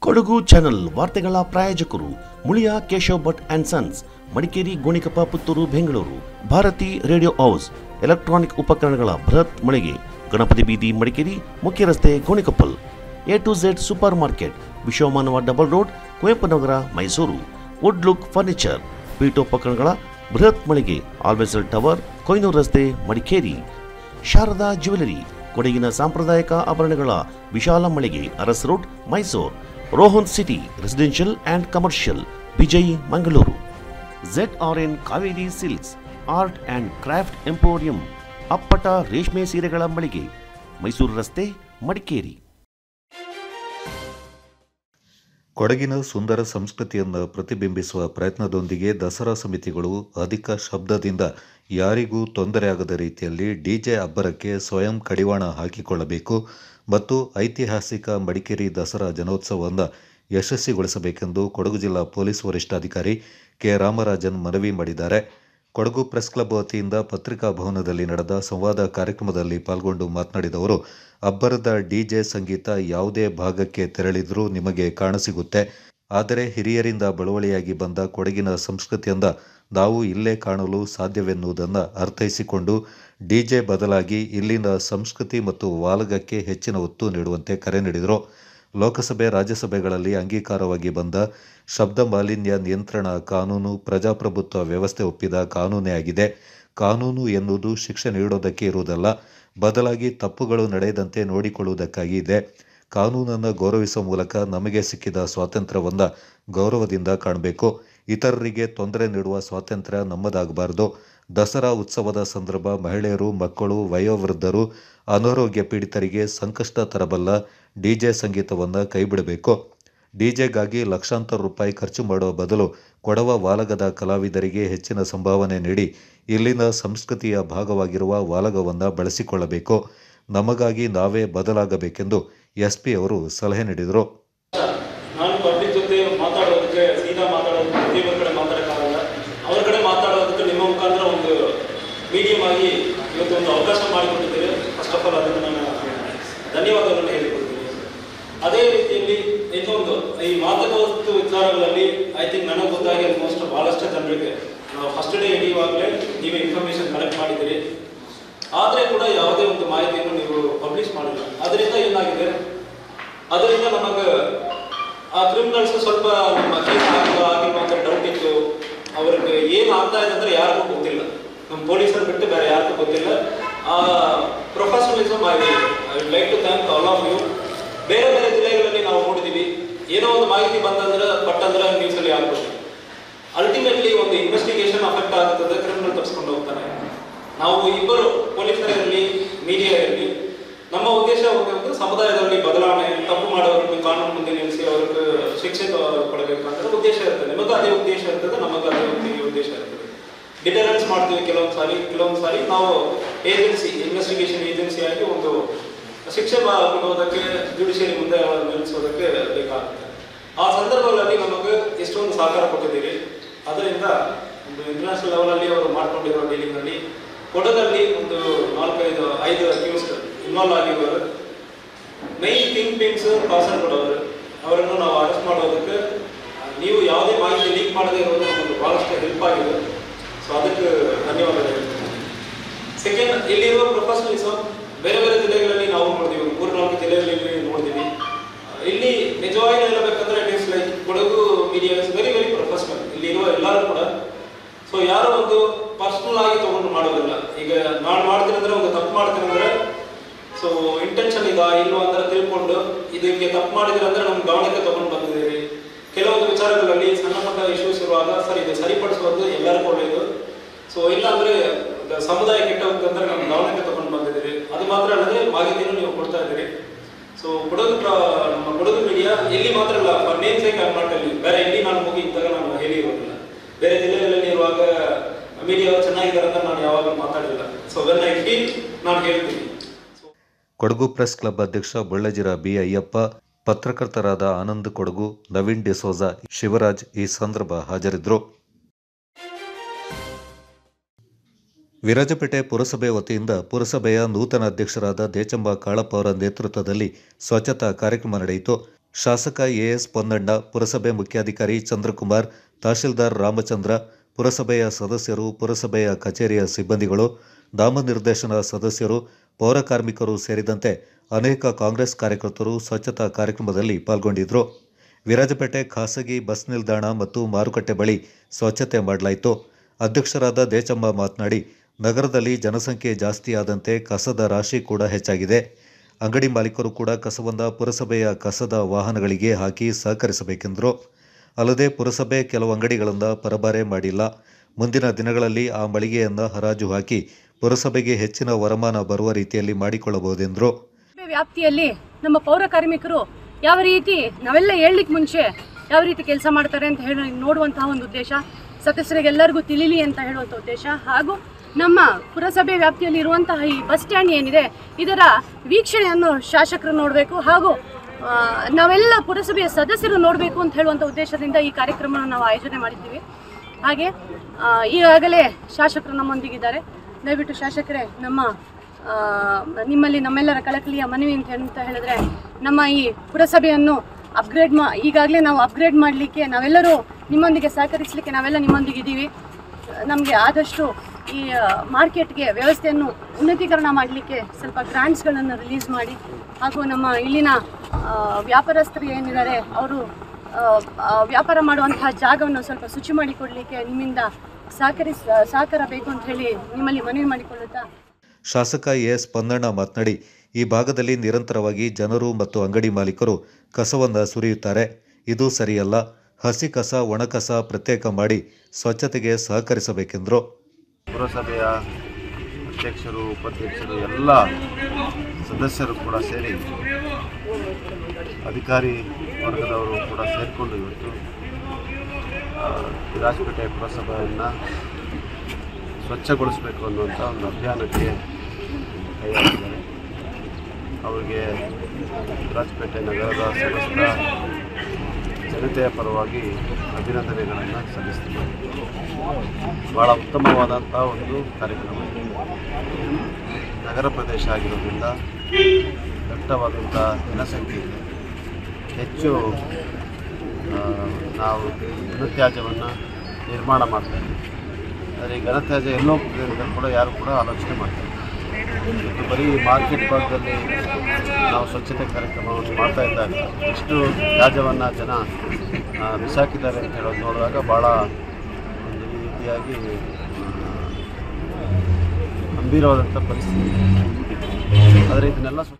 Kodagu channel ವಾರ್ತೆಗಳ ಪ್ರಾಯೋಜಕರು Muliya Keshav Bhat and sons Madikeri Gonikoppa Puttur Bengaluru Bharathi radio house electronic ಉಪಕರಣಗಳ ಬೃಹತ್ ಮಳಿಗೆ ಗಣಪತಿ ಬೀದಿ ಮಡಿಕೇರಿ ಮುಖ್ಯ ರಸ್ತೆ Gonikoppal A to Z super market Vishwamanava double road Kuvempu Nagar Mysuru wood look furniture ಪೀಠೋಪಕರಣಗಳ ಬೃಹತ್ ಮಳಿಗೆ ಆಲ್ವೆಸಲ್ ಟವರ್ ಕೊಯ್ನೂರು ರಸ್ತೆ ಮಡಿಕೇರಿ ಶಾರದಾ ಜ್ಯುವೆಲರಿ ಕೊಡಗಿನ ಸಾಂಪ್ರದಾಯಿಕ ಆಭರಣಗಳ ವಿಶಾಲ ಮಳಿಗೆ Aras road Mysuru Rohan city residential and commercial Vijay Mangaluru Z R N Kaveri silks art and craft emporium ಅಪ್ಪಟ ರೇಷ್ಮೆ ಸೀರೆಗಳ ಮಳಿಗೆ ಮೈಸೂರು ರಸ್ತೆ ಮಡಿಕೇರಿ ಕೊಡಗಿನ ಸುಂದರ ಸಂಸ್ಕೃತಿಯನ್ನು ಪ್ರತಿಬಿಂಬಿಸುವ ಪ್ರಯತ್ನದೊಂದಿಗೆ ದಸರಾ ಸಮಿತಿಗಳು ಅಧಿಕ ಶಬ್ದದಿಂದ ಯಾರಿಗೂ ತೊಂದರೆಯಾಗದ ರೀತಿಯಲ್ಲಿ ಡಿಜೆ ಅಬ್ಬರಕ್ಕೆ ಸ್ವಯಂ ಕಡಿವಾಣ ಹಾಕಿಕೊಳ್ಳಬೇಕು ಮತ್ತು ಐತಿಹಾಸಿಕ ಮಡಿಕೇರಿ ದಸರಾ ಜನೋತ್ಸವವನ್ನು ಯಶಸ್ವಿಗೊಳಿಸಬೇಕೆಂದು ಕೊಡಗು ಜಿಲ್ಲಾ ಪೊಲೀಸ್ ವರಿಷ್ಠಾಧಿಕಾರಿ ಕೆ ರಾಮರಾಜನ್ ಮನವಿ ಮಾಡಿದ್ದಾರೆ ಕೊಡಗು ಪ್ರೆಸ್ ಕ್ಲಬ್ ವತಿಯಿಂದ ಪತ್ರಿಕಾ ಭವನದಲ್ಲಿ ನಡೆದ ಸಂವಾದ ಕಾರ್ಯಕ್ರಮದಲ್ಲಿ ಪಾಲ್ಗೊಂಡು ಮಾತನಾಡಿದ ಅವರು ಅಬ್ಬರದ ಡಿಜೆ ಸಂಗೀತ ಯಾವುದೇ ಭಾಗಕ್ಕೆ ತೆರಳಿದ್ರೂ ನಿಮಗೆ ಕಾಣಸಿಗುತ್ತೆ ಆದರೆ ಹಿರಿಯರಿಂದ ಬಳುವಳಿಯಾಗಿ ಬಂದ ಕೊಡಗಿನ ಸಂಸ್ಕೃತಿಯಿಂದ ನಾವು ಇಲ್ಲೇ ಕಾಣಲು ಸಾಧ್ಯವೆನ್ನುವುದನ್ನು ಅರ್ಥೈಸಿಕೊಂಡು ಡಿಜೆ ಬದಲಾಗಿ ಇಲ್ಲಿನ ಸಂಸ್ಕೃತಿ ಮತ್ತು ವಾಲಗಕ್ಕೆ ಹೆಚ್ಚಿನ ಒತ್ತು ನೀಡುವಂತೆ ಕರೆ ನೀಡಿದರು ಲೋಕಸಭೆ ರಾಜ್ಯಸಭೆಗಳಲ್ಲಿ ಅಂಗೀಕಾರವಾಗಿ ಬಂದ ಶಬ್ದ ಮಾಲಿನ್ಯ ನಿಯಂತ್ರಣ ಕಾನೂನು ಪ್ರಜಾಪ್ರಭುತ್ವ ವ್ಯವಸ್ಥೆ ಒಪ್ಪಿದ ಕಾನೂನೇ ಆಗಿದೆ ಕಾನೂನು ಎನ್ನುವುದು ಶಿಕ್ಷೆ ನೀಡೋದಕ್ಕೆ ಇರುವುದಲ್ಲ ಬದಲಾಗಿ ತಪ್ಪುಗಳು ನಡೆಯದಂತೆ ನೋಡಿಕೊಳ್ಳುವುದಕ್ಕಾಗಿ ಇದೆ ಕಾನೂನನ್ನು ಗೌರವಿಸುವ ಮೂಲಕ ನಮಗೆ ಸಿಕ್ಕಿದ ಸ್ವಾತಂತ್ರ್ಯವನ್ನು ಗೌರವದಿಂದ ಕಾಣಬೇಕು ಇತರರಿಗೆ ತೊಂದರೆ ನೀಡುವ ಸ್ವಾತಂತ್ರ್ಯ ನಮ್ಮದಾಗಬಾರದು ದಸರಾ ಉತ್ಸವದ ಸಂದರ್ಭ ಮಹಿಳೆಯರು ಮಕ್ಕಳು ವಯೋವೃದ್ಧರು ಅನಾರೋಗ್ಯ ಪೀಡಿತರಿಗೆ ಸಂಕಷ್ಟ ತರಬಲ್ಲ ಡಿಜೆ ಸಂಗೀತವನ್ನು ಕೈಬಿಡಬೇಕು ಡಿಜೆಗಾಗಿ ಲಕ್ಷಾಂತರ ರೂಪಾಯಿ ಖರ್ಚು ಮಾಡುವ ಬದಲು ಕೊಡವ ವಾಲಗದ ಕಲಾವಿದರಿಗೆ ಹೆಚ್ಚಿನ ಸಂಭಾವನೆ ನೀಡಿ ಇಲ್ಲಿನ ಸಂಸ್ಕೃತಿಯ ಭಾಗವಾಗಿರುವ ವಾಲಗವನ್ನು ಬಳಸಿಕೊಳ್ಳಬೇಕು ನಮಗಾಗಿ ನಾವೇ ಬದಲಾಗಬೇಕೆಂದು ಎಸ್ಪಿ ಅವರು ಸಲಹೆ ನೀಡಿದರು ನಾನು ಪಬ್ಲಿಕ್ ಜೊತೆ ಮಾತಾಡೋದಕ್ಕೆ ಸೀದಾ ಮಾತಾಡೋದಕ್ಕೆ ಪ್ರತಿಯೊಬ್ಬರ ಕಡೆ ಮಾತಾಡೋಕ್ಕಾಗಲ್ಲ ಅವ್ರ ಕಡೆ ಮಾತಾಡೋದಕ್ಕೆ ನಿಮ್ಮ ಮುಖಾಂತರ ಒಂದು ಮೀಡಿಯಂ ಆಗಿ ಇವತ್ತು ಒಂದು ಅವಕಾಶ ಮಾಡಿಕೊಟ್ಟಿದ್ದೀರಿ ಫಸ್ಟ್ ಆಫ್ ಆಲ್ ಅದನ್ನು ನಾನು ಧನ್ಯವಾದಗಳನ್ನು ಹೇಳಿಕೊಡ್ತೀನಿ ಅದೇ ರೀತಿಯಲ್ಲಿ ಇನ್ನೊಂದು ಈ ಮಾದಕ ವಸ್ತು ವಿಚಾರಗಳಲ್ಲಿ ಐ ಥಿಂಕ್ ನನಗೆ ಗೊತ್ತಾಗಿ ಆಲ್ಮೋಸ್ಟ್ ಭಾಳಷ್ಟು ಜನರಿಗೆ ನಾವು ಫಸ್ಟ್ ಡೇ ಹಿಡಿಯುವಾಗಲೇ ನೀವು ಇನ್ಫಾರ್ಮೇಶನ್ ಕಲೆಕ್ಟ್ ಮಾಡಿದ್ದೀರಿ ಆದರೆ ಕೂಡ ಯಾವುದೇ ಒಂದು ಮಾಹಿತಿಯನ್ನು ನೀವು ಪಬ್ಲಿಷ್ ಮಾಡಿಲ್ಲ ಅದರಿಂದ ಏನಾಗಿದೆ ಅದರಿಂದ ನಮಗೆ ಆ ಕ್ರಿಮಿನಲ್ಸ್ ಸ್ವಲ್ಪ ನಮ್ಮ ಕೇಸ್ ಆಗಿಲ್ಲ ಆಗಿಲ್ಲ ಅಂತ ಡೌಟ್ ಇತ್ತು ಅವ್ರಿಗೆ ಏನು ಆಗ್ತಾ ಇದೆ ಅಂದ್ರೆ ಯಾರಿಗೂ ಗೊತ್ತಿಲ್ಲ ನಮ್ಮ ಪೊಲೀಸರು ಬಿಟ್ಟು ಬೇರೆ ಯಾರಿಗೂ ಗೊತ್ತಿಲ್ಲ ಆ ಪ್ರೊಫೆಷನಲಿಸಮ್ ಆಗಿ I would like to thank all of you ಬೇರೆ ಬೇರೆ ಜಿಲ್ಲೆಗಳಲ್ಲಿ ನಾವು ನೋಡಿದ್ದೀವಿ ಏನೋ ಒಂದು ಮಾಹಿತಿ ಬಂದಂದ್ರೆ ಪಟ್ಟಂದ್ರೆ ನ್ಯೂಸಲ್ಲಿ ಆಗ್ಬೋದು ಅಲ್ಟಿಮೇಟ್ಲಿ ಒಂದು ಇನ್ವೆಸ್ಟಿಗೇಷನ್ ಅಫೆಕ್ಟ್ ಆಗುತ್ತದೆ ಕ್ರಿಮಿನಲ್ ತಪ್ಪಿಸ್ಕೊಂಡು ಹೋಗ್ತಾನೆ ನಾವು ಇಬ್ಬರು ಪೊಲೀಸರೇ ಇರಲಿ ಮೀಡಿಯಾ ಇರಲಿ ನಮ್ಮ ಉದ್ದೇಶ ಒಂದು ಸಮುದಾಯದಲ್ಲಿ ಬದಲಾವಣೆ ತಪ್ಪು ಮಾಡೋರಿಗೆ ಕಾನೂನು ಮುಂದೆ ನಿಲ್ಲಿಸಿ ಅವ್ರಿಗೆ ಶಿಕ್ಷೆ ಕೊಡಬೇಕಂದ್ರೆ ಉದ್ದೇಶ ಇರ್ತದೆ ನಿಮಗೂ ಅದೇ ಉದ್ದೇಶ ಇರ್ತದೆ ನಮಗೂ ಅದೇ ಒಂದು ಉದ್ದೇಶ ಇರ್ತದೆ ಡಿಟರೆನ್ಸ್ ಮಾಡ್ತೀವಿ ಕೆಲವೊಂದು ಸಾರಿ ಕೆಲವೊಂದು ಸಾರಿ ನಾವು ಏಜೆನ್ಸಿ ಇನ್ವೆಸ್ಟಿಗೇಷನ್ ಏಜೆನ್ಸಿ ಆಗಿ ಒಂದು ಶಿಕ್ಷೆ ಕೊಡೋದಕ್ಕೆ ಜುಡಿಷಿಯರಿ ಮುಂದೆ ನಿಲ್ಲಿಸೋದಕ್ಕೆ ಬೇಕಾಗುತ್ತೆ ಆ ಸಂದರ್ಭಗಳಲ್ಲಿ ನಮಗೆ ಎಷ್ಟೊಂದು ಸಹಕಾರ ಕೊಟ್ಟಿದ್ದೀರಿ ಅದರಿಂದ ಒಂದು ಇಂಟರ್ನ್ಯಾಷನಲ್ ಲೆವೆಲಲ್ಲಿ ಅವರು ಮಾಡ್ಕೊಂಡಿರೋ ಡೀಲಿಂಗಲ್ಲಿ ಕೊಡಗಲ್ಲಿ ಒಂದು ನಾಲ್ಕೈದು ಐದು ಅಕ್ಯೂಸ್ಡ್ ಇನ್ವಾಲ್ವ್ ಆಗಿರೋರು ಮೈನ್ ಥಿಂಕ್ ಪಿನ್ಸ್ ಪಾಸನ್ ಕೊಡೋರು ಅವರನ್ನು ನಾವು ಅರೆಸ್ಟ್ ಮಾಡೋದಕ್ಕೆ ನೀವು ಯಾವುದೇ ಮಾಹಿತಿ ಲೀಕ್ ಮಾಡದೇ ಇರೋದು ನಮಗೆ ಭಾಳಷ್ಟು ಹೆಲ್ಪ್ ಆಗಿದೆ ಸೊ ಅದಕ್ಕೆ ಧನ್ಯವಾದಗಳು ಹೇಳ್ತೀನಿ ಸೆಕೆಂಡ್ ಇಲ್ಲಿರುವ ಪ್ರೊಫೆಷನಲಿಸಮ್ ಬೇರೆ ಬೇರೆ ಜಿಲ್ಲೆಗಳಲ್ಲಿ ನಾವು ನೋಡಿದೀವಿ ಮೂರು ನಾಲ್ಕು ಜಿಲ್ಲೆಗಳಲ್ಲಿ ನೋಡಿದೀವಿ ಇಲ್ಲಿ ನಿಜವಾಗಿ ಹೇಳಬೇಕಂದ್ರೆ it is like Kodagu media is very very professional ಇಲ್ಲಿರುವ ಎಲ್ಲರೂ ಕೂಡ ಸೊ ಯಾರೋ ಒಂದು ಪರ್ಸನಲ್ ಆಗಿ ತಗೊಂಡು ಮಾಡೋದಿಲ್ಲ ಈಗ ನಾನು ಮಾಡ್ತೀನಿ ಅಂದ್ರೆ ಒಂದು ತಪ್ಪು ಮಾಡ್ತೀನಿ ಅಂದ್ರೆ ಸೊ ಇಂಟೆನ್ಷನ್ ಇದಾ ಇಲ್ವಾ ಅಂತ ತಿಳ್ಕೊಂಡು ಇದಕ್ಕೆ ತಪ್ಪು ಮಾಡಿದ್ರೆ ಅಂದ್ರೆ ನಮ್ಮ ಗಮನಕ್ಕೆ ತಗೊಂಡು ಬಂದಿದ್ದೀರಿ ಕೆಲವೊಂದು ವಿಚಾರಗಳಲ್ಲಿ ಸಣ್ಣ ಪುಟ್ಟ ಇಶ್ಯೂಸ್ ಇರುವಾಗ ಸರ್ ಇದು ಸರಿಪಡಿಸೋದು ಎಲ್ಲರಿಗೂ ಒಳ್ಳೆಯದು ಸೊ ಇಲ್ಲ ಅಂದ್ರೆ ಸಮುದಾಯ ಕೆಟ್ಟ ಹೋಗ್ತಂದ್ರೆ ನಮ್ಮ ಗಮನಕ್ಕೆ ತಗೊಂಡು ಬಂದಿದ್ದೀರಿ ಅದು ಮಾತ್ರ ಅಲ್ಲದೆ ಮಾಹಿತಿಯನ್ನು ನೀವು ಕೊಡ್ತಾ ಇದ್ದೀರಿ ಸೊ ಕೊಡಗು ಪ್ರ- ನಮ್ಮ ಕೊಡಗು ಮೀಡಿಯಾ ಎಲ್ಲಿ ಮಾತ್ರ ಅಲ್ಲ for namesake I not ಅಲ್ಲಿ ಬೇರೆ ಎಲ್ಲಿ ನಾನು ಹೋಗಿ ಇದ್ದಾಗ ನಾನು ಹೇಳಿರೋದಿಲ್ಲ ಬೇರೆ ಜಿಲ್ಲೆಗಳಲ್ಲಿ ಇರುವಾಗ ಮೀಡಿಯಾ ಚೆನ್ನಾಗಿದ್ದಾರೆ ಅಂತ ನಾನು ಯಾವಾಗಲೂ ಮಾತಾಡಿಲ್ಲ ಸೊ ವೆನ್ ಐ ಫೀಲ್ ನಾನು ಹೇಳ್ತೀನಿ ಕೊಡಗು ಪ್ರೆಸ್ ಕ್ಲಬ್ ಅಧ್ಯಕ್ಷ ಬೊಳ್ಳಜಿರ ಬಿ ಅಯ್ಯಪ್ಪ ಪತ್ರಕರ್ತರಾದ ಆನಂದ್ ಕೊಡಗು ನವೀನ್ ಡಿಸೋಜ ಶಿವರಾಜ್ ಈ ಸಂದರ್ಭ ಹಾಜರಿದ್ದರು ವಿರಾಜಪೇಟೆ ಪುರಸಭೆ ವತಿಯಿಂದ ಪುರಸಭೆಯ ನೂತನ ಅಧ್ಯಕ್ಷರಾದ ದೇಚಂಬ ಕಾಳಪ್ಪ ಅವರ ನೇತೃತ್ವದಲ್ಲಿ ಸ್ವಚ್ಛತಾ ಕಾರ್ಯಕ್ರಮ ನಡೆಯಿತು ಶಾಸಕ ಎಎಸ್ ಪೊನ್ನಣ್ಣ ಪುರಸಭೆ ಮುಖ್ಯಾಧಿಕಾರಿ ಚಂದ್ರಕುಮಾರ್ ತಹಶೀಲ್ದಾರ್ ರಾಮಚಂದ್ರ ಪುರಸಭೆಯ ಸದಸ್ಯರು ಪುರಸಭೆಯ ಕಚೇರಿಯ ಸಿಬ್ಬಂದಿಗಳು ನಾಮನಿರ್ದೇಶನ ಸದಸ್ಯರು ಪೌರ ಕಾರ್ಮಿಕರು ಸೇರಿದಂತೆ ಅನೇಕ ಕಾಂಗ್ರೆಸ್ ಕಾರ್ಯಕರ್ತರು ಸ್ವಚ್ಛತಾ ಕಾರ್ಯಕ್ರಮದಲ್ಲಿ ಪಾಲ್ಗೊಂಡಿದ್ದರು ವಿರಾಜಪೇಟೆ ಖಾಸಗಿ ಬಸ್ ನಿಲ್ದಾಣ ಮತ್ತು ಮಾರುಕಟ್ಟೆ ಬಳಿ ಸ್ವಚ್ಛತೆ ಮಾಡಲಾಯಿತು ಅಧ್ಯಕ್ಷರಾದ ದೇಚಮ್ಮ ಮಾತನಾಡಿ ನಗರದಲ್ಲಿ ಜನಸಂಖ್ಯೆ ಜಾಸ್ತಿಯಾದಂತೆ ಕಸದ ರಾಶಿ ಕೂಡ ಹೆಚ್ಚಾಗಿದೆ ಅಂಗಡಿ ಮಾಲೀಕರು ಕೂಡ ಕಸವನ್ನ ಪುರಸಭೆಯ ಕಸದ ವಾಹನಗಳಿಗೆ ಹಾಕಿ ಸಹಕರಿಸಬೇಕೆಂದರು ಅಲ್ಲದೆ ಪುರಸಭೆ ಕೆಲವು ಅಂಗಡಿಗಳಿಂದ ಪರಬಾರೆ ಮಾಡಿಲ್ಲ ಮುಂದಿನ ದಿನಗಳಲ್ಲಿ ಆ ಮಳಿಗೆಯನ್ನು ಹರಾಜು ಹಾಕಿ ಪುರಸಭೆಗೆ ಹೆಚ್ಚಿನ ವರಮಾನ ಬರುವ ರೀತಿಯಲ್ಲಿ ಮಾಡಿಕೊಳ್ಳಬಹುದೆಂದರು ವ್ಯಾಪ್ತಿಯಲ್ಲಿ ನಮ್ಮ ಪೌರ ಕಾರ್ಮಿಕರು ಯಾವ ರೀತಿ ನಾವೆಲ್ಲ ಹೇಳಲಿಕ್ಕೆ ಮುಂಚೆ ಯಾವ ರೀತಿ ಕೆಲಸ ಮಾಡ್ತಾರೆ ಅಂತ ಹೇಳಿ ನೋಡುವಂತಹ ಒಂದು ಉದ್ದೇಶ ಸದಸ್ಯರಿಗೆಲ್ಲರಿಗೂ ತಿಳಿಲಿ ಅಂತ ಹೇಳುವಂಥ ಉದ್ದೇಶ ಹಾಗೂ ನಮ್ಮ ಪುರಸಭೆ ವ್ಯಾಪ್ತಿಯಲ್ಲಿ ಇರುವಂತಹ ಈ ಬಸ್ ಸ್ಟ್ಯಾಂಡ್ ಏನಿದೆ ಇದರ ವೀಕ್ಷಣೆಯನ್ನು ಶಾಸಕರು ನೋಡಬೇಕು ಹಾಗೂ ಆ, ನಾವೆಲ್ಲ ಪುರಸಭೆಯ ಸದಸ್ಯರು ನೋಡಬೇಕು ಅಂತ ಹೇಳುವಂಥ ಉದ್ದೇಶದಿಂದ ಈ ಕಾರ್ಯಕ್ರಮವನ್ನು ನಾವು ಆಯೋಜನೆ ಮಾಡಿದ್ದೀವಿ ಹಾಗೆ ಆ, ಈಗಾಗಲೇ ಶಾಸಕರು ನಮ್ಮೊಂದಿಗಿದ್ದಾರೆ ದಯವಿಟ್ಟು ಶಾಸಕರೇ ನಮ್ಮ ಆ, ನಿಮ್ಮಲ್ಲಿ ನಮ್ಮೆಲ್ಲರ ಕಳಕಳಿಯ ಮನವಿ ಅಂತ ಅಂತ ಹೇಳಿದ್ರೆ ನಮ್ಮ ಈ ಪುರಸಭೆಯನ್ನು ಅಪ್ಗ್ರೇಡ್ ಮಾ ಈಗಾಗಲೇ ನಾವು ಅಪ್ಗ್ರೇಡ್ ಮಾಡಲಿಕ್ಕೆ ನಾವೆಲ್ಲರೂ ನಿಮ್ಮೊಂದಿಗೆ ಸಹಕರಿಸಲಿಕ್ಕೆ ನಾವೆಲ್ಲ ನಿಮ್ಮೊಂದಿಗೆ ಇದ್ದೀವಿ ನಮಗೆ ಆದಷ್ಟು ಈ ಮಾರ್ಕೆಟ್ಗೆ ವ್ಯವಸ್ಥೆಯನ್ನು ಉನ್ನತೀಕರಣ ಮಾಡಲಿಕ್ಕೆ ಸ್ವಲ್ಪ ಗ್ರಾಂಟ್ಸ್ಗಳನ್ನು ರಿಲೀಸ್ ಮಾಡಿ ಹಾಗೂ ನಮ್ಮ ಇಲ್ಲಿನ ಆ, ವ್ಯಾಪಾರಸ್ಥರು ಏನಿದ್ದಾರೆ ಅವರು ಆ, ಆ, ವ್ಯಾಪಾರ ಮಾಡುವಂತಹ ಜಾಗವನ್ನು ಸ್ವಲ್ಪ ಶುಚಿ ಮಾಡಿಕೊಡಲಿಕ್ಕೆ ನಿಮ್ಮಿಂದ ಸಹಕರಿಸ ಸಹಕಾರ ಬೇಕು ಅಂತ ಹೇಳಿ ನಿಮ್ಮಲ್ಲಿ ಮನವಿ ಮಾಡಿಕೊಳ್ಳುತ್ತಾ ಶಾಸಕ ಎಎಸ್ ಪೊನ್ನಣ್ಣ ಮಾತನಾಡಿ ಈ ಭಾಗದಲ್ಲಿ ನಿರಂತರವಾಗಿ ಜನರು ಮತ್ತು ಅಂಗಡಿ ಮಾಲೀಕರು ಕಸವನ್ನು ಸುರಿಯುತ್ತಾರೆ ಇದು ಸರಿಯಲ್ಲ ಹಸಿ ಕಸ ಒಣ ಕಸ ಪ್ರತ್ಯೇಕ ಮಾಡಿ ಸ್ವಚ್ಛತೆಗೆ ಸಹಕರಿಸಬೇಕೆಂದರು ಪುರಸಭೆಯ ಅಧ್ಯಕ್ಷರು ಉಪಾಧ್ಯಕ್ಷರು ಎಲ್ಲ ಸದಸ್ಯರು ಕೂಡ ಸೇರಿ ಅಧಿಕಾರಿ ವರ್ಗದವರು ಕೂಡ ಸೇರಿಕೊಂಡು ಇವತ್ತು ಆ, ವಿರಾಜಪೇಟೆ ಪುರಸಭೆಯನ್ನು ಸ್ವಚ್ಛಗೊಳಿಸಬೇಕು ಅನ್ನುವಂಥ ಒಂದು ಅಭಿಯಾನಕ್ಕೆ ಕೈ ಹಾಕಿದ್ದಾರೆ ಅವರಿಗೆ ವಿರಾಜಪೇಟೆ ನಗರದ ಸಮಸ್ತ ಜನತೆಯ ಪರವಾಗಿ ಅಭಿನಂದನೆಗಳನ್ನು ಸಲ್ಲಿಸ್ತೀನಿ ಭಾಳ ಉತ್ತಮವಾದಂಥ ಒಂದು ಕಾರ್ಯಕ್ರಮ ನಗರ ಪ್ರದೇಶ ಆಗಿರೋದ್ರಿಂದ ದಟ್ಟವಾದಂಥ ಜನಸಂಖ್ಯೆ ಇದೆ ಹೆಚ್ಚು ಆ, ನಾವು ಘನತ್ಯಾಜ್ಯವನ್ನು ನಿರ್ಮಾಣ ಮಾಡ್ತೇವೆ ಆದರೆ ಈ ಘನತ್ಯಾಜ್ಯ ಎಲ್ಲೋ ಹೋಗ್ತದೆ ಅಂತ ಕೂಡ ಯಾರು ಕೂಡ ಆಲೋಚನೆ ಮಾಡ್ತಾರೆ ಇವತ್ತು ಬರೀ ಮಾರ್ಕೆಟ್ ಭಾಗದಲ್ಲಿ ನಾವು ಸ್ವಚ್ಛತೆ ಕಾರ್ಯಕ್ರಮವನ್ನು ಮಾಡ್ತಾ ಇದ್ದಾಗ ಎಷ್ಟು ತ್ಯಾಜ್ಯವನ್ನು ಜನ ಆ, ಬಿಸಾಕಿದ್ದಾರೆ ಅಂತ ಹೇಳೋದು ನೋಡಿದಾಗ ಭಾಳ ಒಂದು ಈ ರೀತಿಯಾಗಿ ಆ, ಗಂಭೀರವಾದಂಥ ಪರಿಸ್ಥಿತಿ ಆದರೆ ಇದನ್ನೆಲ್ಲ ಸ್ವ-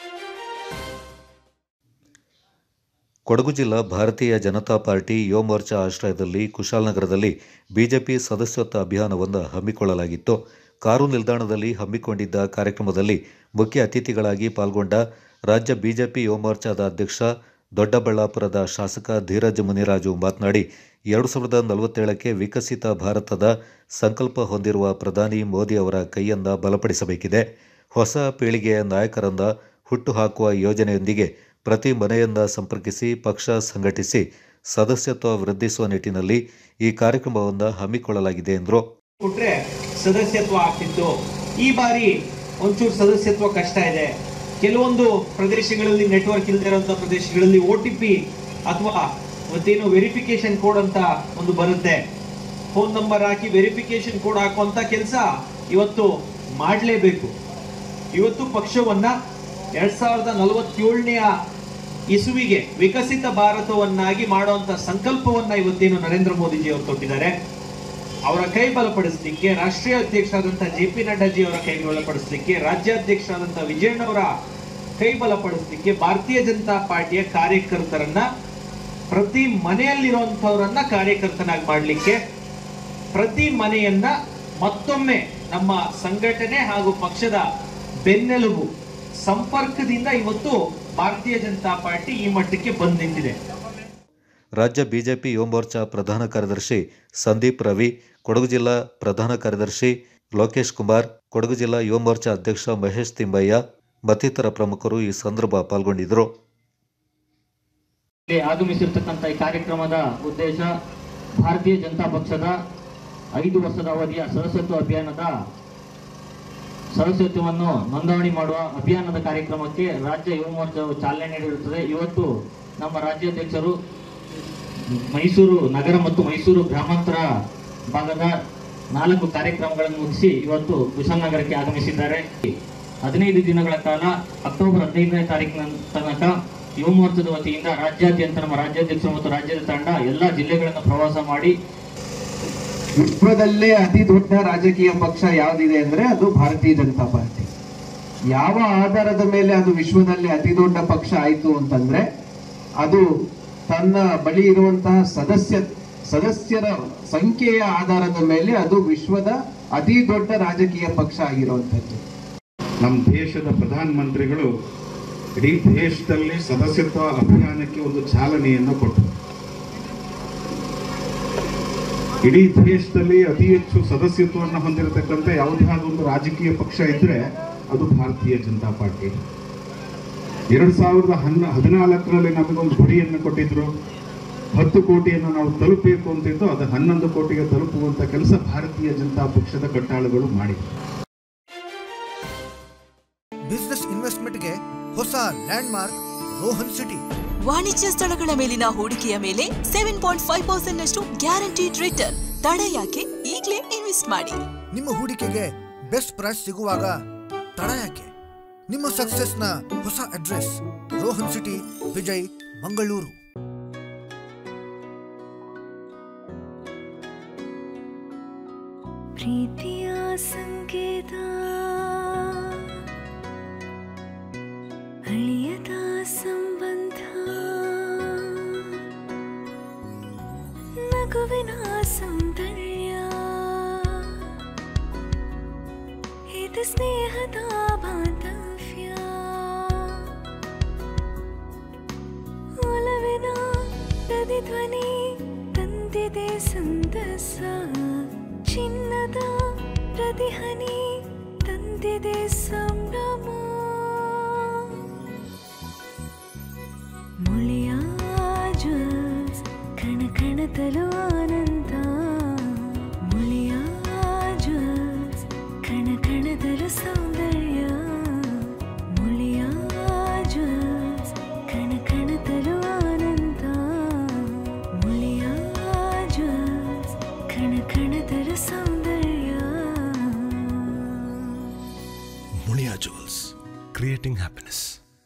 ಕೊಡಗು ಜಿಲ್ಲಾ ಭಾರತೀಯ ಜನತಾ ಪಾರ್ಟಿ ಯುವ ಮೋರ್ಚಾ ಆಶ್ರಯದಲ್ಲಿ ಕುಶಾಲನಗರದಲ್ಲಿ ಬಿಜೆಪಿ ಸದಸ್ಯತ್ವ ಅಭಿಯಾನವನ್ನು ಹಮ್ಮಿಕೊಳ್ಳಲಾಗಿತ್ತು ಕಾರು ನಿಲ್ದಾಣದಲ್ಲಿ ಹಮ್ಮಿಕೊಂಡಿದ್ದ ಕಾರ್ಯಕ್ರಮದಲ್ಲಿ ಮುಖ್ಯ ಅತಿಥಿಗಳಾಗಿ ಪಾಲ್ಗೊಂಡ ರಾಜ್ಯ ಬಿಜೆಪಿ ಯುವ ಮೋರ್ಚಾದ ಅಧ್ಯಕ್ಷ ದೊಡ್ಡಬಳ್ಳಾಪುರದ ಶಾಸಕ ಧೀರಜ್ ಮುನಿರಾಜು ಮಾತನಾಡಿ ಎರಡು ಸಾವಿರದ ನಲವತ್ತೇಳಕ್ಕೆ ವಿಕಸಿತ ಭಾರತದ ಸಂಕಲ್ಪ ಹೊಂದಿರುವ ಪ್ರಧಾನಿ ಮೋದಿ ಅವರ ಕೈಯನ್ನು ಬಲಪಡಿಸಬೇಕಿದೆ ಹೊಸ ಪೀಳಿಗೆಯ ನಾಯಕರನ್ನ ಹುಟ್ಟುಹಾಕುವ ಯೋಜನೆಯೊಂದಿಗೆ ಪ್ರತಿ ಮನೆಯನ್ನ ಸಂಪರ್ಕಿಸಿ ಪಕ್ಷ ಸಂಘಟಿಸಿ ಸದಸ್ಯತ್ವ ವೃದ್ಧಿಸುವ ನಿಟ್ಟಿನಲ್ಲಿ ಈ ಕಾರ್ಯಕ್ರಮವನ್ನು ಹಮ್ಮಿಕೊಳ್ಳಲಾಗಿದೆ ಎಂದರು ಕೊಟ್ರೆ ಸದಸ್ಯತ್ವ ಆಗ್ತಿತ್ತು ಈ ಬಾರಿ ಒಂಚೂರು ಸದಸ್ಯತ್ವ ಕಷ್ಟ ಇದೆ ಕೆಲವೊಂದು ಪ್ರದೇಶಗಳಲ್ಲಿ ನೆಟ್ವರ್ಕ್ ಇಲ್ಲದೆ ಇರುವಂತ ಪ್ರದೇಶಗಳಲ್ಲಿ ಒ ಟಿ ಪಿ ಅಥವಾ ಮತ್ತೇನು ವೆರಿಫಿಕೇಶನ್ ಕೋಡ್ ಅಂತ ಒಂದು ಬರುತ್ತೆ ಫೋನ್ ನಂಬರ್ ಹಾಕಿ ವೆರಿಫಿಕೇಶನ್ ಕೋಡ್ ಹಾಕುವಂತ ಕೆಲಸ ಇವತ್ತು ಮಾಡಲೇಬೇಕು ಇವತ್ತು ಪಕ್ಷವನ್ನ ಎರಡ್ ಸಾವಿರದ ನಲವತ್ತೇಳನೆಯ ಇಸುವಿಗೆ ವಿಕಸಿತ ಭಾರತವನ್ನಾಗಿ ಮಾಡುವಂತ ಸಂಕಲ್ಪವನ್ನ ಇವತ್ತೇನು ನರೇಂದ್ರ ಮೋದಿಜಿ ಅವರು ತೊಟ್ಟಿದ್ದಾರೆ ಅವರ ಕೈ ಬಲಪಡಿಸಲಿಕ್ಕೆ ರಾಷ್ಟ್ರೀಯ ಅಧ್ಯಕ್ಷರಾದಂತಹ ಜೆ ಪಿ ನಡ್ಡಾಜಿ ಅವರ ಕೈ ಬಲಪಡಿಸಲಿಕ್ಕೆ ರಾಜ್ಯಾಧ್ಯಕ್ಷರಾದಂತಹ ವಿಜಯಣ್ಣವರ ಕೈ ಬಲಪಡಿಸಲಿಕ್ಕೆ ಭಾರತೀಯ ಜನತಾ ಪಾರ್ಟಿಯ ಕಾರ್ಯಕರ್ತರನ್ನ ಪ್ರತಿ ಮನೆಯಲ್ಲಿರುವಂತವರನ್ನ ಕಾರ್ಯಕರ್ತನಾಗಿ ಮಾಡಲಿಕ್ಕೆ ಪ್ರತಿ ಮನೆಯನ್ನ ಮತ್ತೊಮ್ಮೆ ನಮ್ಮ ಸಂಘಟನೆ ಹಾಗೂ ಪಕ್ಷದ ಬೆನ್ನೆಲುಬು ಸಂಪರ್ಕದಿಂದ ಇವತ್ತು ಭಾರತೀಯ ಜನತಾ ಪಾರ್ಟಿ ಈ ಮಟ್ಟಕ್ಕೆ ಬಂದ್ ನಿಂತಿದೆ ರಾಜ್ಯ ಬಿಜೆಪಿ ಯುವ ಮೋರ್ಚಾ ಪ್ರಧಾನ ಕಾರ್ಯದರ್ಶಿ ಸಂದೀಪ್ ರವಿ ಕೊಡಗು ಜಿಲ್ಲಾ ಪ್ರಧಾನ ಕಾರ್ಯದರ್ಶಿ ಲೋಕೇಶ್ ಕುಮಾರ್ ಕೊಡಗು ಜಿಲ್ಲಾ ಯುವ ಮೋರ್ಚಾ ಅಧ್ಯಕ್ಷ ಮಹೇಶ್ ತಿಮ್ಮಯ್ಯ ಮತ್ತಿತರ ಪ್ರಮುಖರು ಈ ಸಂದರ್ಭ ಪಾಲ್ಗೊಂಡಿದ್ದರು ಇಲ್ಲಿ ಆಗಮಿಸಿರ್ತಕ್ಕಂಥ ಈ ಕಾರ್ಯಕ್ರಮದ ಉದ್ದೇಶ ಭಾರತೀಯ ಜನತಾ ಪಕ್ಷದ ಐದು ವರ್ಷದ ಅವಧಿಯ ಸದಸ್ಯತ್ವ ಅಭಿಯಾನದ ಸದಸ್ಯತ್ವವನ್ನು ನೋಂದಣಿ ಮಾಡುವ ಅಭಿಯಾನದ ಕಾರ್ಯಕ್ರಮಕ್ಕೆ ರಾಜ್ಯ ಯುವ ಮೋರ್ಚಾವು ಚಾಲನೆ ನೀಡಿರುತ್ತದೆ ಇವತ್ತು ನಮ್ಮ ರಾಜ್ಯಾಧ್ಯಕ್ಷರು ಮೈಸೂರು ನಗರ ಮತ್ತು ಮೈಸೂರು ಗ್ರಾಮಾಂತರ ಭಾಗದ ನಾಲ್ಕು ಕಾರ್ಯಕ್ರಮಗಳನ್ನು ಮುಗಿಸಿ ಇವತ್ತು ಕುಶಾಲನಗರಕ್ಕೆ ಆಗಮಿಸಿದ್ದಾರೆ ಹದಿನೈದು ದಿನಗಳ ಕಾಲ ಅಕ್ಟೋಬರ್ ಹದಿನೈದನೇ ತಾರೀಕಿನ ತನಕ ಯುವ ಮೋರ್ಚಾದ ವತಿಯಿಂದ ರಾಜ್ಯಾದ್ಯಂತ ನಮ್ಮ ರಾಜ್ಯಾಧ್ಯಕ್ಷರು ಮತ್ತು ರಾಜ್ಯದ ತಂಡ ಎಲ್ಲ ಜಿಲ್ಲೆಗಳನ್ನು ಪ್ರವಾಸ ಮಾಡಿ ವಿಶ್ವದಲ್ಲೇ ಅತಿ ದೊಡ್ಡ ರಾಜಕೀಯ ಪಕ್ಷ ಯಾವ್ದಿದೆ ಅಂದ್ರೆ ಅದು ಭಾರತೀಯ ಜನತಾ ಪಾರ್ಟಿ ಯಾವ ಆಧಾರದ ಮೇಲೆ ಅದು ವಿಶ್ವದಲ್ಲಿ ಅತಿ ದೊಡ್ಡ ಪಕ್ಷ ಆಯ್ತು ಅಂತಂದ್ರೆ ಅದು ತನ್ನ ಬಳಿ ಇರುವಂತಹ ಸದಸ್ಯ ಸದಸ್ಯರ ಸಂಖ್ಯೆಯ ಆಧಾರದ ಮೇಲೆ ಅದು ವಿಶ್ವದ ಅತಿ ದೊಡ್ಡ ರಾಜಕೀಯ ಪಕ್ಷ ಆಗಿರುವಂತದ್ದು ನಮ್ಮ ದೇಶದ ಪ್ರಧಾನಮಂತ್ರಿಗಳು ಇಡೀ ದೇಶದಲ್ಲಿ ಸದಸ್ಯತ್ವ ಅಭಿಯಾನಕ್ಕೆ ಒಂದು ಚಾಲನೆಯನ್ನು ಕೊಟ್ಟರು ಇಡೀ ದೇಶದಲ್ಲಿ ಅತಿ ಹೆಚ್ಚು ಸದಸ್ಯತ್ವವನ್ನು ಹೊಂದಿರತಕ್ಕಂಥ ಯಾವುದಾದ್ರೂ ಒಂದು ರಾಜಕೀಯ ಪಕ್ಷ ಇದ್ರೆ ಅದು ಭಾರತೀಯ ಜನತಾ ಪಾರ್ಟಿ ಎರಡು ಸಾವಿರದ ಹನ್ನ ಹದಿನಾಲ್ಕರಲ್ಲಿ ನಮಗೊಂದು ಗುರಿಯನ್ನು ಕೊಟ್ಟಿದ್ರು ಹತ್ತು ಕೋಟಿಯನ್ನು ನಾವು ತಲುಪಬೇಕು ಅಂತಿದ್ದು ಅದು ಹನ್ನೊಂದು ಕೋಟಿಗೆ ತಲುಪುವಂತ ಕೆಲಸ ಭಾರತೀಯ ಜನತಾ ಪಕ್ಷದ ಕಟ್ಟಾಳುಗಳು ಮಾಡಿದ್ರು ಬಿಸ್ನೆಸ್ ಇನ್ವೆಸ್ಟ್ಮೆಂಟ್ಗೆ ಹೊಸ ಲ್ಯಾಂಡ್ ಮಾರ್ಕ್ ರೋಹನ್ ಸಿಟಿ ವಾಣಿಜ್ಯ ಸ್ಥಳಗಳ ಮೇಲಿನ ಹೂಡಿಕೆಯ ಮೇಲೆ ಸೆವೆನ್ ಪಾಯಿಂಟ್ ಫೈವ್ ಪರ್ಸೆಂಟ್ ನಷ್ಟು ಗ್ಯಾರಂಟಿಡ್ ರಿಟರ್ನ್ ತಡ ಯಾಕೆ ಈಗಲೇ ಇನ್ವೆಸ್ಟ್ ಮಾಡಿ ನಿಮ್ಮ ಹೂಡಿಕೆಗೆ ಬೆಸ್ಟ್ ಪ್ರೈಸ್ ಸಿಗುವಾಗ ತಡ ಯಾಕೆ ನಿಮ್ಮ ಸಕ್ಸಸ್ನ ಹೊಸ ಅಡ್ರೆಸ್ ರೋಹನ್ ಸಿಟಿ ವಿಜಯ್ ಮಂಗಳೂರು ಪ್ರೀತಿಯ ಸಂಕೇತ ಅಳಿಯದ ಸಂಬಂಧ ನಗುವಿನ ಸೌಂದರ್ಯ ಇದು ಸ್ನೇಹದ ಬಾಂಧವ್ಯ ಒಲವಿನ ಪ್ರತಿಧ್ವನಿ ತಂದಿದೆ ಸಂದಸ ಚಿನ್ನದ ಪ್ರತಿಹನಿ ತಂದಿದೆ ಸಂಭ್ರಮ ಮುಳಿಯ ಜ್ವಲ್ಸ್ ಕಣ ಕಣದಲು ಆನಂದ ಮುಳಿಯ ಜ್ವಲ್ಸ್ ಕಣ ಕಣದಲು ಸೌಂದರ್ಯ ಮುಳಿಯ ಜ್ವಲ್ಸ್ ಕಣ ಕಣದಲು ಆನಂದ ಮುಳಿಯ ಜ್ವಲ್ಸ್ ಕಣ ಕಣದಲು ಸೌಂದರ್ಯ ಮುಳಿಯಾ ಜುವೆಲ್ಸ್ ಕ್ರಿಯೇಟಿಂಗ್ ಹ್ಯಾಪಿನೆಸ್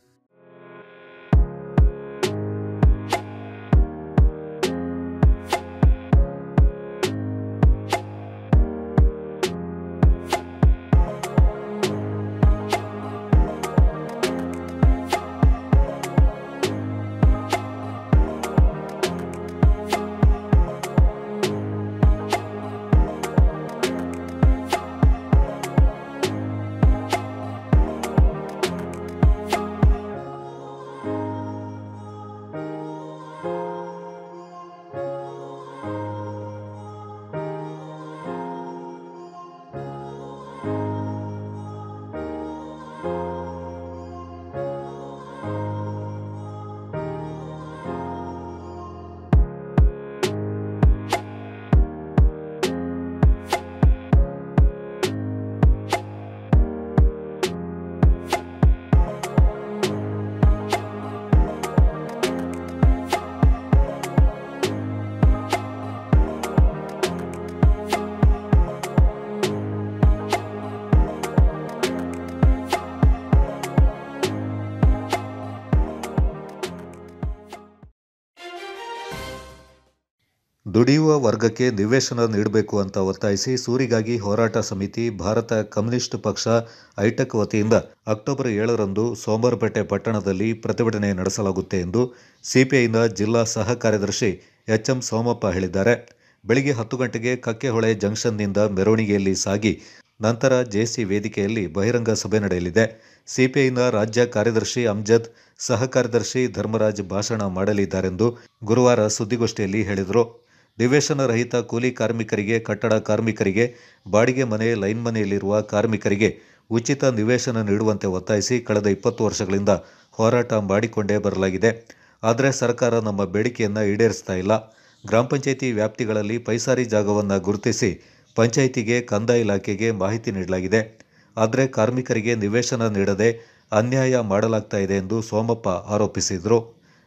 ದುಡಿಯುವ ವರ್ಗಕ್ಕೆ ನಿವೇಶನ ನೀಡಬೇಕು ಅಂತ ಒತ್ತಾಯಿಸಿ ಸೂರಿಗಾಗಿ ಹೋರಾಟ ಸಮಿತಿ ಭಾರತ ಕಮ್ಯುನಿಸ್ಟ್ ಪಕ್ಷ ಐಟಕ್ ವತಿಯಿಂದ ಅಕ್ಟೋಬರ್ ಏಳರಂದು ಸೋಮವಾರಪೇಟೆ ಪಟ್ಟಣದಲ್ಲಿ ಪ್ರತಿಭಟನೆ ನಡೆಸಲಾಗುತ್ತೆ ಎಂದು ಸಿಪಿಐನ ಜಿಲ್ಲಾ ಸಹ ಕಾರ್ಯದರ್ಶಿ ಎಚ್ ಎಂ ಸೋಮಪ್ಪ ಹೇಳಿದ್ದಾರೆ ಬೆಳಿಗ್ಗೆ ಹತ್ತು ಗಂಟೆಗೆ ಕಕ್ಕೆಹೊಳೆ ಜಂಕ್ಷನ್ನಿಂದ ಮೆರವಣಿಗೆಯಲ್ಲಿ ಸಾಗಿ ನಂತರ ಜೆಸಿ ವೇದಿಕೆಯಲ್ಲಿ ಬಹಿರಂಗ ಸಭೆ ನಡೆಯಲಿದೆ ಸಿಪಿಐನ ರಾಜ್ಯ ಕಾರ್ಯದರ್ಶಿ ಅಮ್ಜದ್ ಸಹ ಕಾರ್ಯದರ್ಶಿ ಧರ್ಮರಾಜ್ ಭಾಷಣ ಮಾಡಲಿದ್ದಾರೆಂದು ಗುರುವಾರ ಸುದ್ದಿಗೋಷ್ಠಿಯಲ್ಲಿ ಹೇಳಿದರು ನಿವೇಶನ ರಹಿತ ಕೂಲಿ ಕಾರ್ಮಿಕರಿಗೆ ಕಟ್ಟಡ ಕಾರ್ಮಿಕರಿಗೆ ಬಾಡಿಗೆ ಮನೆ ಲೈನ್ ಮನೆಯಲ್ಲಿರುವ ಕಾರ್ಮಿಕರಿಗೆ ಉಚಿತ ನಿವೇಶನ ನೀಡುವಂತೆ ಒತ್ತಾಯಿಸಿ ಕಳೆದ ಇಪ್ಪತ್ತು ವರ್ಷಗಳಿಂದ ಹೋರಾಟ ಮಾಡಿಕೊಂಡೇ ಬರಲಾಗಿದೆ ಆದರೆ ಸರ್ಕಾರ ನಮ್ಮ ಬೇಡಿಕೆಯನ್ನು ಈಡೇರಿಸ್ತಾ ಇಲ್ಲ ಗ್ರಾಮ ಪಂಚಾಯಿತಿ ವ್ಯಾಪ್ತಿಗಳಲ್ಲಿ ಪೈಸಾರಿ ಜಾಗವನ್ನು ಗುರುತಿಸಿ ಪಂಚಾಯಿತಿಗೆ ಕಂದಾಯ ಇಲಾಖೆಗೆ ಮಾಹಿತಿ ನೀಡಲಾಗಿದೆ ಆದರೆ ಕಾರ್ಮಿಕರಿಗೆ ನಿವೇಶನ ನೀಡದೆ ಅನ್ಯಾಯ ಮಾಡಲಾಗ್ತಾ ಇದೆ ಎಂದು ಸೋಮಪ್ಪ ಆರೋಪಿಸಿದರು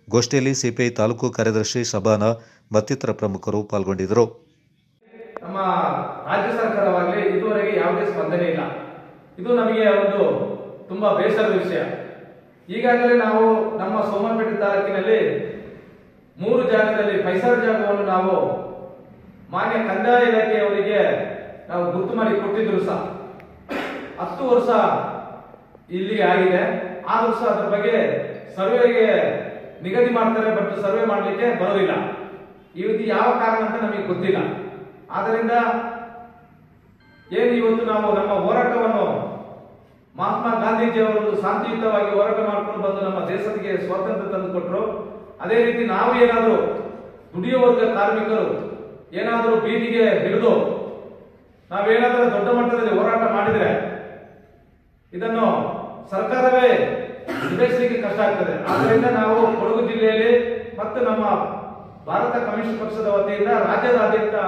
ಗೋಷ್ಠಿಯಲ್ಲಿ ಸಿಪಿಐ ತಾಲೂಕು ಕಾರ್ಯದರ್ಶಿ ಶಬಾನ ಮತ್ತಿತರ ಪ್ರಮುಖರು ಪಾಲ್ಗೊಂಡಿದ್ದರು ನಮ್ಮ ರಾಜ್ಯ ಸರ್ಕಾರವಾಗಲಿ ಇದುವರೆಗೆ ಯಾವುದೇ ಸ್ಪಂದನೆ ಇಲ್ಲ ಇದು ನಮಗೆ ಒಂದು ತುಂಬಾ ಬೇಸರದ ವಿಷಯ ಈಗಾಗಲೇ ನಾವು ನಮ್ಮ ಸೋಮನಪೇಟೆ ತಾಲೂಕಿನಲ್ಲಿ ಮೂರು ಜಾಗದಲ್ಲಿ ಪೈಸರ್ ಜಾಗವನ್ನು ನಾವು ಮಾನ್ಯ ಕಂದಾಯ ಇಲಾಖೆಯವರಿಗೆ ನಾವು ಗುರುತು ಮಾಡಿ ಕೊಟ್ಟಿದ್ರು ಸಹ ಹತ್ತು ವರ್ಷ ಇಲ್ಲಿಗೆ ಆಗಿದೆ ಆದ್ರೂ ಸಹ ಅದ್ರ ಬಗ್ಗೆ ಸರ್ವೆಗೆ ನಿಗದಿ ಮಾಡ್ತಾರೆ ಬಟ್ ಸರ್ವೆ ಮಾಡಲಿಕ್ಕೆ ಬರೋದಿಲ್ಲ ಇದು ಯಾವ ಕಾರಣ ಅಂತ ನಮಗೆ ಗೊತ್ತಿಲ್ಲ ಆದ್ದರಿಂದ ಏನು ಇವತ್ತು ನಾವು ನಮ್ಮ ಹೋರಾಟವನ್ನು ಮಹಾತ್ಮ ಗಾಂಧೀಜಿ ಅವರು ಶಾಂತಿಯುತವಾಗಿ ಹೋರಾಟ ಮಾಡ್ಕೊಂಡು ಬಂದು ನಮ್ಮ ದೇಶಕ್ಕೆ ಸ್ವಾತಂತ್ರ್ಯ ತಂದು ಕೊಟ್ಟರು ಅದೇ ರೀತಿ ನಾವು ಏನಾದರೂ ದುಡಿಯುವ ವರ್ಗ ಕಾರ್ಮಿಕರು ಏನಾದರೂ ಬೀದಿಗೆ ಹಿಡಿದು ನಾವೇನಾದರೂ ದೊಡ್ಡ ಮಟ್ಟದಲ್ಲಿ ಹೋರಾಟ ಮಾಡಿದ್ರೆ ಇದನ್ನು ಸರ್ಕಾರವೇ ನಿರ್ವಹಿಸಲಿಕ್ಕೆ ಕಷ್ಟ ಆಗ್ತದೆ ಆದ್ದರಿಂದ ನಾವು ಕೊಡಗು ಜಿಲ್ಲೆಯಲ್ಲಿ ಮತ್ತು ನಮ್ಮ ಭಾರತ ಕಮ್ಯುನಿಸ್ಟ್ ಪಕ್ಷದ ವತಿಯಿಂದ ರಾಜ್ಯದಾದ್ಯಂತ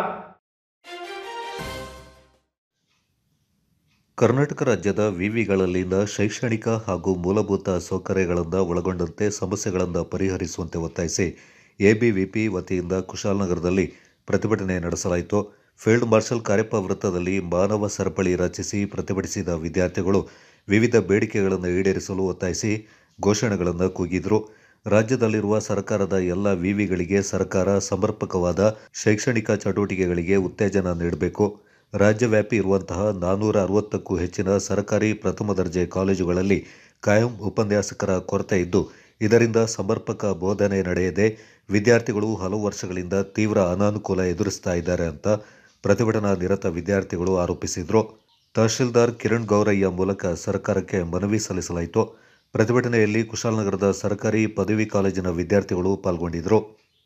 ಕರ್ನಾಟಕ ರಾಜ್ಯದ ವಿವಿಗಳಲ್ಲಿನ ಶೈಕ್ಷಣಿಕ ಹಾಗೂ ಮೂಲಭೂತ ಸೌಕರ್ಯಗಳನ್ನು ಒಳಗೊಂಡಂತೆ ಸಮಸ್ಯೆಗಳನ್ನು ಪರಿಹರಿಸುವಂತೆ ಒತ್ತಾಯಿಸಿ ಎಬಿವಿಪಿ ವತಿಯಿಂದ ಕುಶಾಲನಗರದಲ್ಲಿ ಪ್ರತಿಭಟನೆ ನಡೆಸಲಾಯಿತು ಫೀಲ್ಡ್ ಮಾರ್ಷಲ್ ಕಾರ್ಯಪ್ಪ ವೃತ್ತದಲ್ಲಿ ಮಾನವ ಸರಪಳಿ ರಚಿಸಿ ಪ್ರತಿಭಟಿಸಿದ ವಿದ್ಯಾರ್ಥಿಗಳು ವಿವಿಧ ಬೇಡಿಕೆಗಳನ್ನು ಈಡೇರಿಸಲು ಒತ್ತಾಯಿಸಿ ಘೋಷಣೆಗಳನ್ನು ಕೂಗಿದರು ರಾಜ್ಯದಲ್ಲಿರುವ ಸರ್ಕಾರದ ಎಲ್ಲ ವಿವಿಗಳಿಗೆ ಸರ್ಕಾರ ಸಮರ್ಪಕವಾದ ಶೈಕ್ಷಣಿಕ ಚಟುವಟಿಕೆಗಳಿಗೆ ಉತ್ತೇಜನ ನೀಡಬೇಕು ರಾಜ್ಯವ್ಯಾಪಿ ಇರುವಂತಹ ನಾನ್ನೂರ ಅರವತ್ತಕ್ಕೂ ಹೆಚ್ಚಿನ ಸರ್ಕಾರಿ ಪ್ರಥಮ ದರ್ಜೆ ಕಾಲೇಜುಗಳಲ್ಲಿ ಕಾಯಂ ಉಪನ್ಯಾಸಕರ ಕೊರತೆ ಇದ್ದು ಇದರಿಂದ ಸಮರ್ಪಕ ಬೋಧನೆ ನಡೆಯದೆ ವಿದ್ಯಾರ್ಥಿಗಳು ಹಲವು ವರ್ಷಗಳಿಂದ ತೀವ್ರ ಅನಾನುಕೂಲ ಎದುರಿಸ್ತಾ ಇದ್ದಾರೆ ಅಂತ ಪ್ರತಿಭಟನಾ ನಿರತ ವಿದ್ಯಾರ್ಥಿಗಳು ಆರೋಪಿಸಿದರು ತಹಶೀಲ್ದಾರ್ ಕಿರಣ್ ಗೌರಯ್ಯ ಮೂಲಕ ಸರ್ಕಾರಕ್ಕೆ ಮನವಿ ಸಲ್ಲಿಸಲಾಯಿತು ಪ್ರತಿಭಟನೆಯಲ್ಲಿ ಕುಶಾಲನಗರದ ಸರ್ಕಾರಿ ಪದವಿ ಕಾಲೇಜಿನ ವಿದ್ಯಾರ್ಥಿಗಳು ಪಾಲ್ಗೊಂಡಿದ್ದರು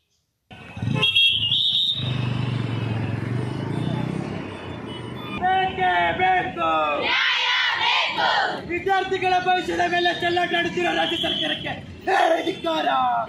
ವಿದ್ಯಾರ್ಥಿಗಳ ಭವಿಷ್ಯದ ಮೇಲೆ ಚೆಲ್ಲಾಟ ನಡೆಸಿರೋ ರಾಜ್ಯ ಸರ್ಕಾರಕ್ಕೆ ಧಿಕ್ಕಾರ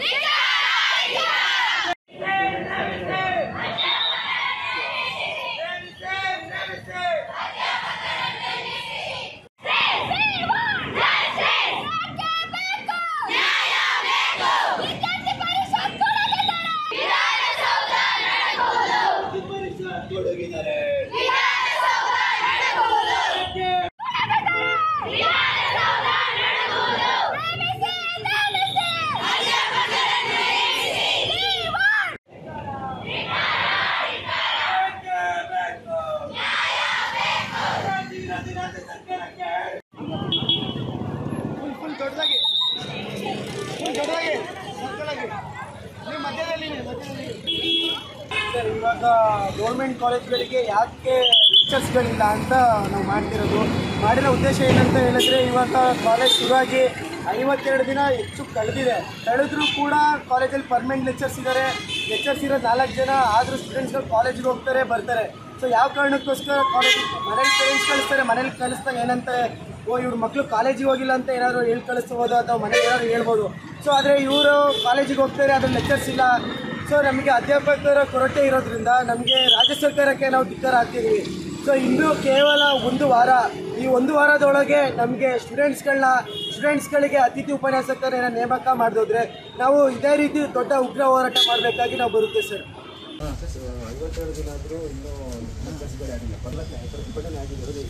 ಫುಲ್ ದೊಡ್ಡದಾಗಿ ಫುಲ್ ದೊಡ್ಡದಾಗಿ ಸರ್ಕಲಾಗಿ ನೀವು ಮಧ್ಯದಲ್ಲಿ ಮಧ್ಯದಲ್ಲಿ ಸರ್ ಇವಾಗ ಗೌರ್ಮೆಂಟ್ ಕಾಲೇಜ್ಗಳಿಗೆ ಯಾಕೆ ಲೆಕ್ಚರ್ಸ್ಗಳಿಲ್ಲ ಅಂತ ನಾವು ಮಾಡ್ತಿರೋದು ಮಾಡಿರೋ ಉದ್ದೇಶ ಏನಂತ ಹೇಳಿದ್ರೆ ಇವಾಗ ಕಾಲೇಜ್ ಶುರುವಾಗಿ ಐವತ್ತೆರಡು ದಿನ ಹೆಚ್ಚು ಕಳೆದಿದೆ ಕಳೆದ್ರೂ ಕೂಡ ಕಾಲೇಜಲ್ಲಿ ಪರ್ಮನೆಂಟ್ ಲೆಕ್ಚರ್ಸ್ ಇದ್ದಾರೆ ಲೆಕ್ಚರ್ಸ್ ಇರೋದು ನಾಲ್ಕು ಜನ ಆದರೂ ಸ್ಟೂಡೆಂಟ್ಸ್ಗಳು ಕಾಲೇಜ್ಗೆ ಹೋಗ್ತಾರೆ ಬರ್ತಾರೆ ಸೊ ಯಾವ ಕಾರಣಕ್ಕೋಸ್ಕರ ಕಾಲೇಜ್ ಮನೇಲಿ ಪೇರೆಂಟ್ಸ್ ಕಳಿಸ್ತಾರೆ ಮನೇಲಿ ಕಳಿಸ್ದಾಗ ಏನಂತಾರೆ ಓ ಇವ್ರ ಮಕ್ಕಳು ಕಾಲೇಜಿಗೆ ಹೋಗಿಲ್ಲ ಅಂತ ಏನಾದ್ರು ಹೇಳಿ ಕಳಿಸ್ಬೋದು ಅಥವಾ ಮನೇಲಿ ಏನಾದ್ರು ಹೇಳ್ಬೋದು ಸೊ ಆದರೆ ಇವರು ಕಾಲೇಜಿಗೆ ಹೋಗ್ತಾರೆ ಅದ್ರ ಲೆಕ್ಚರ್ಸ್ ಇಲ್ಲ ಸೊ ನಮಗೆ ಅಧ್ಯಾಪಕರ ಕೊರತೆ ಇರೋದ್ರಿಂದ ನಮಗೆ ರಾಜ್ಯ ಸರ್ಕಾರಕ್ಕೆ ನಾವು ಧಿಕ್ಕಾರ ಹಾಕ್ತಿದ್ದೀವಿ ಸೊ ಇನ್ನೂ ಕೇವಲ ಒಂದು ವಾರ ಈ ಒಂದು ವಾರದೊಳಗೆ ನಮಗೆ ಸ್ಟೂಡೆಂಟ್ಸ್ಗಳನ್ನ ಸ್ಟೂಡೆಂಟ್ಸ್ಗಳಿಗೆ ಅತಿಥಿ ಉಪನ್ಯಾಸಕರನ್ನ ನೇಮಕ ಮಾಡಿದ್ರೆ ನಾವು ಇದೇ ರೀತಿ ದೊಡ್ಡ ಉಗ್ರ ಹೋರಾಟ ಮಾಡಬೇಕಾಗಿ ನಾವು ಬರುತ್ತೆ ಸರ್ ಐವತ್ತೆರಡು ದಿನ ಆದರೂ ಇನ್ನೂ ಆಗಿಲ್ಲ ಬರ್ಲಕ್ಕೆ ಪ್ರತಿಭಟನೆ ಆಗಿರೋದು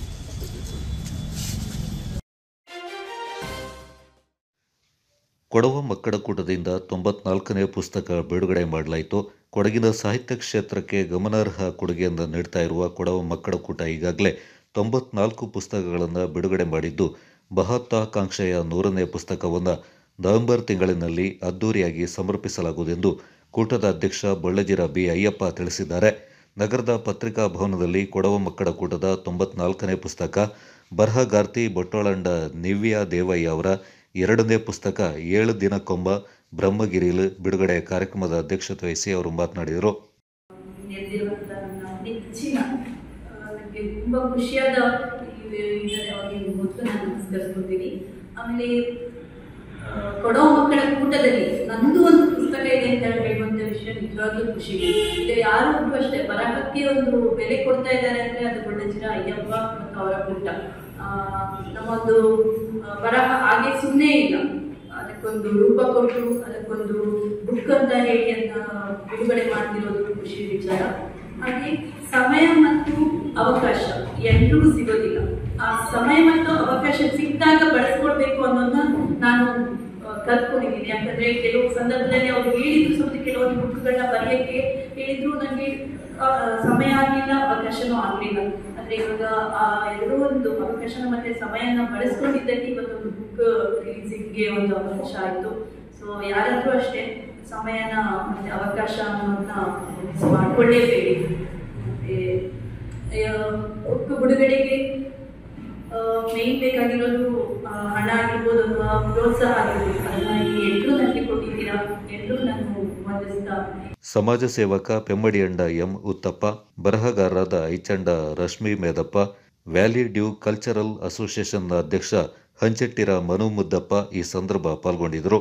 ಕೊಡವ ಮಕ್ಕಳ ಕೂಟದಿಂದ ತೊಂಬತ್ನಾಲ್ಕನೇ ಪುಸ್ತಕ ಬಿಡುಗಡೆ ಮಾಡಲಾಯಿತು ಕೊಡಗಿನ ಸಾಹಿತ್ಯ ಕ್ಷೇತ್ರಕ್ಕೆ ಗಮನಾರ್ಹ ಕೊಡುಗೆಯನ್ನು ನೀಡ್ತಾ ಇರುವ ಕೊಡವ ಮಕ್ಕಳ ಕೂಟ ಈಗಾಗಲೇ ತೊಂಬತ್ನಾಲ್ಕು ಪುಸ್ತಕಗಳನ್ನು ಬಿಡುಗಡೆ ಮಾಡಿದ್ದು ಮಹತ್ವಾಕಾಂಕ್ಷೆಯ ನೂರನೇ ಪುಸ್ತಕವನ್ನು ನವೆಂಬರ್ ತಿಂಗಳಿನಲ್ಲಿ ಅದ್ದೂರಿಯಾಗಿ ಸಮರ್ಪಿಸಲಾಗುವುದೆಂದು ಕೂಟದ ಅಧ್ಯಕ್ಷ ಬಳ್ಳಜಿರ ಬಿ ಅಯ್ಯಪ್ಪ ತಿಳಿಸಿದ್ದಾರೆ ನಗರದ ಪತ್ರಿಕಾ ಭವನದಲ್ಲಿ ಕೊಡವ ಮಕ್ಕಳ ಕೂಟದ ತೊಂಬತ್ನಾಲ್ಕನೇ ಪುಸ್ತಕ ಬರಹಗಾರ್ತಿ ಬೊಟ್ಟೊಳಂಡ ನಿವ್ಯ ದೇವಯ್ಯ ಅವರ ಎರಡನೇ ಪುಸ್ತಕ ಏಳು ದಿನಕ್ಕೊಮ್ಮ ಬ್ರಹ್ಮಗಿರಿಲು ಬಿಡುಗಡೆ ಕಾರ್ಯಕ್ರಮದ ಅಧ್ಯಕ್ಷತೆ ವಹಿಸಿ ಅವರು ಮಾತನಾಡಿದರು ನೆರೆದಿರುವಂಥ ನನ್ನ ನೆಚ್ಚಿನ ನನಗೆ ತುಂಬ ಖುಷಿಯಾದ ಇದರ ಅವರಿಗೆ ಮೊದಲು ನಾನು ನಮಸ್ಕರಿಸ್ಕೊತೀನಿ ಆಮೇಲೆ ಆ, ಕೊಡೋ ಮಕ್ಕಳ ಕೂಟದಲ್ಲಿ ನಂದು ಒಂದು ಪುಸ್ತಕ ಇದೆ ಅಂತ ಹೇಳುವಂಥ ವಿಷಯ ನಿಜವಾಗ್ಲೂ ಖುಷಿ ಈಗ ಯಾರು ಒಬ್ರು ಅಷ್ಟೇ ಬರಹಕ್ಕೆ ಒಂದು ಬೆಲೆ ಕೊಡ್ತಾ ಇದ್ದಾರೆ ಅಂದ್ರೆ ಅದು ಬಳ್ಳಜಿರ ಅಯ್ಯಪ್ಪ ಮತ್ತು ಅವರ ಕೂಟ ಆ, ನಮ್ಮೊಂದು ಆ, ಬರಹ ಹಾಗೆ ಸುಮ್ಮನೆ ಇಲ್ಲ ಅದಕ್ಕೆ ಅದಕ್ಕೊಂದು ರೂಪ ಕೊಟ್ಟು ಅದಕ್ಕೊಂದು ಬುಕ್ ಅಂತ ಹೇಳಿ ಅಂತ ಬಿಡುಗಡೆ ಮಾಡ್ತಿರೋದು ಖುಷಿ ವಿಚಾರ ಹಾಗೆ ಸಮಯ ಮತ್ತು ಅವಕಾಶ ಎಲ್ರಿಗೂ ಸಿಗೋದಿಲ್ಲ ಆ ಸಮಯ ಮತ್ತು ಅವಕಾಶ ಸಿಕ್ಕಾಗ ಬಳಸ್ಕೊಳ್ಬೇಕು ಅನ್ನೋದನ್ನ ನಾನು ಆ, ಕಲ್ತ್ಕೊಂಡಿದ್ದೀನಿ ಯಾಕಂದ್ರೆ ಕೆಲವು ಸಂದರ್ಭದಲ್ಲಿ ಅವ್ರು ಹೇಳಿದ್ರು ಸ್ವಲ್ಪ ಕೆಲವೊಂದು ಬುಕ್ಗಳನ್ನ ಬರೆಯಕ್ಕೆ ಹೇಳಿದ್ರು ನನಗೆ ಆ, ಸಮಯ ಆಗಲಿಲ್ಲ ಅವಕಾಶನೂ ಆಗಲಿಲ್ಲ ಆದ್ರೆ ಇವಾಗ ಆ ಎರಡೂ ಒಂದು ಅವಕಾಶನ ಮತ್ತೆ ಸಮಯನ ಬಳಸ್ಕೊಂಡಿದ್ದಕ್ಕೆ ಇವತ್ತೊಂದು ಬುಕ್ ರಿಲೀಸಿಂಗ್ಗೆ ಒಂದು ಅವಕಾಶ ಆಯಿತು ಸೊ ಯಾರಾದ್ರೂ ಅಷ್ಟೇ ಸಮಯನ ಮತ್ತೆ ಅವಕಾಶ ಅನ್ನೋದನ್ನ miss ಮಾಡ್ಕೊಳ್ಳೇಬೇಡಿ ಮತ್ತೆ ಬುಕ್ ಬಿಡುಗಡೆಗೆ ಮೇನ್ ಬೇಕಾಗಿರೋದು ಆ, ಹಣ ಆಗಿರ್ಬೋದು ಅಥವಾ ಪ್ರೋತ್ಸಾಹ ಆಗಿರ್ಬೋದು ಅದನ್ನ ಎಲ್ಲರೂ ನನಗೆ ಕೊಟ್ಟಿದ್ದೀರಾ ಎಲ್ಲರೂ ನಾನು ವಂದಿಸ್ತಾ ಸಮಾಜ ಸೇವಕ ಪೆಮ್ಮಡಿಯಂಡ ಎಂ ಉತ್ತಪ್ಪ ಬರಹಗಾರರಾದ Aichanda Rashmi Medappa valley dew cultural ಅಸೋಸಿಯೇಷನ್ನ ಅಧ್ಯಕ್ಷ ಹಂಚೆಟ್ಟಿರ ಮನು ಮುದ್ದಪ್ಪ ಈ ಸಂದರ್ಭ ಪಾಲ್ಗೊಂಡಿದ್ದರು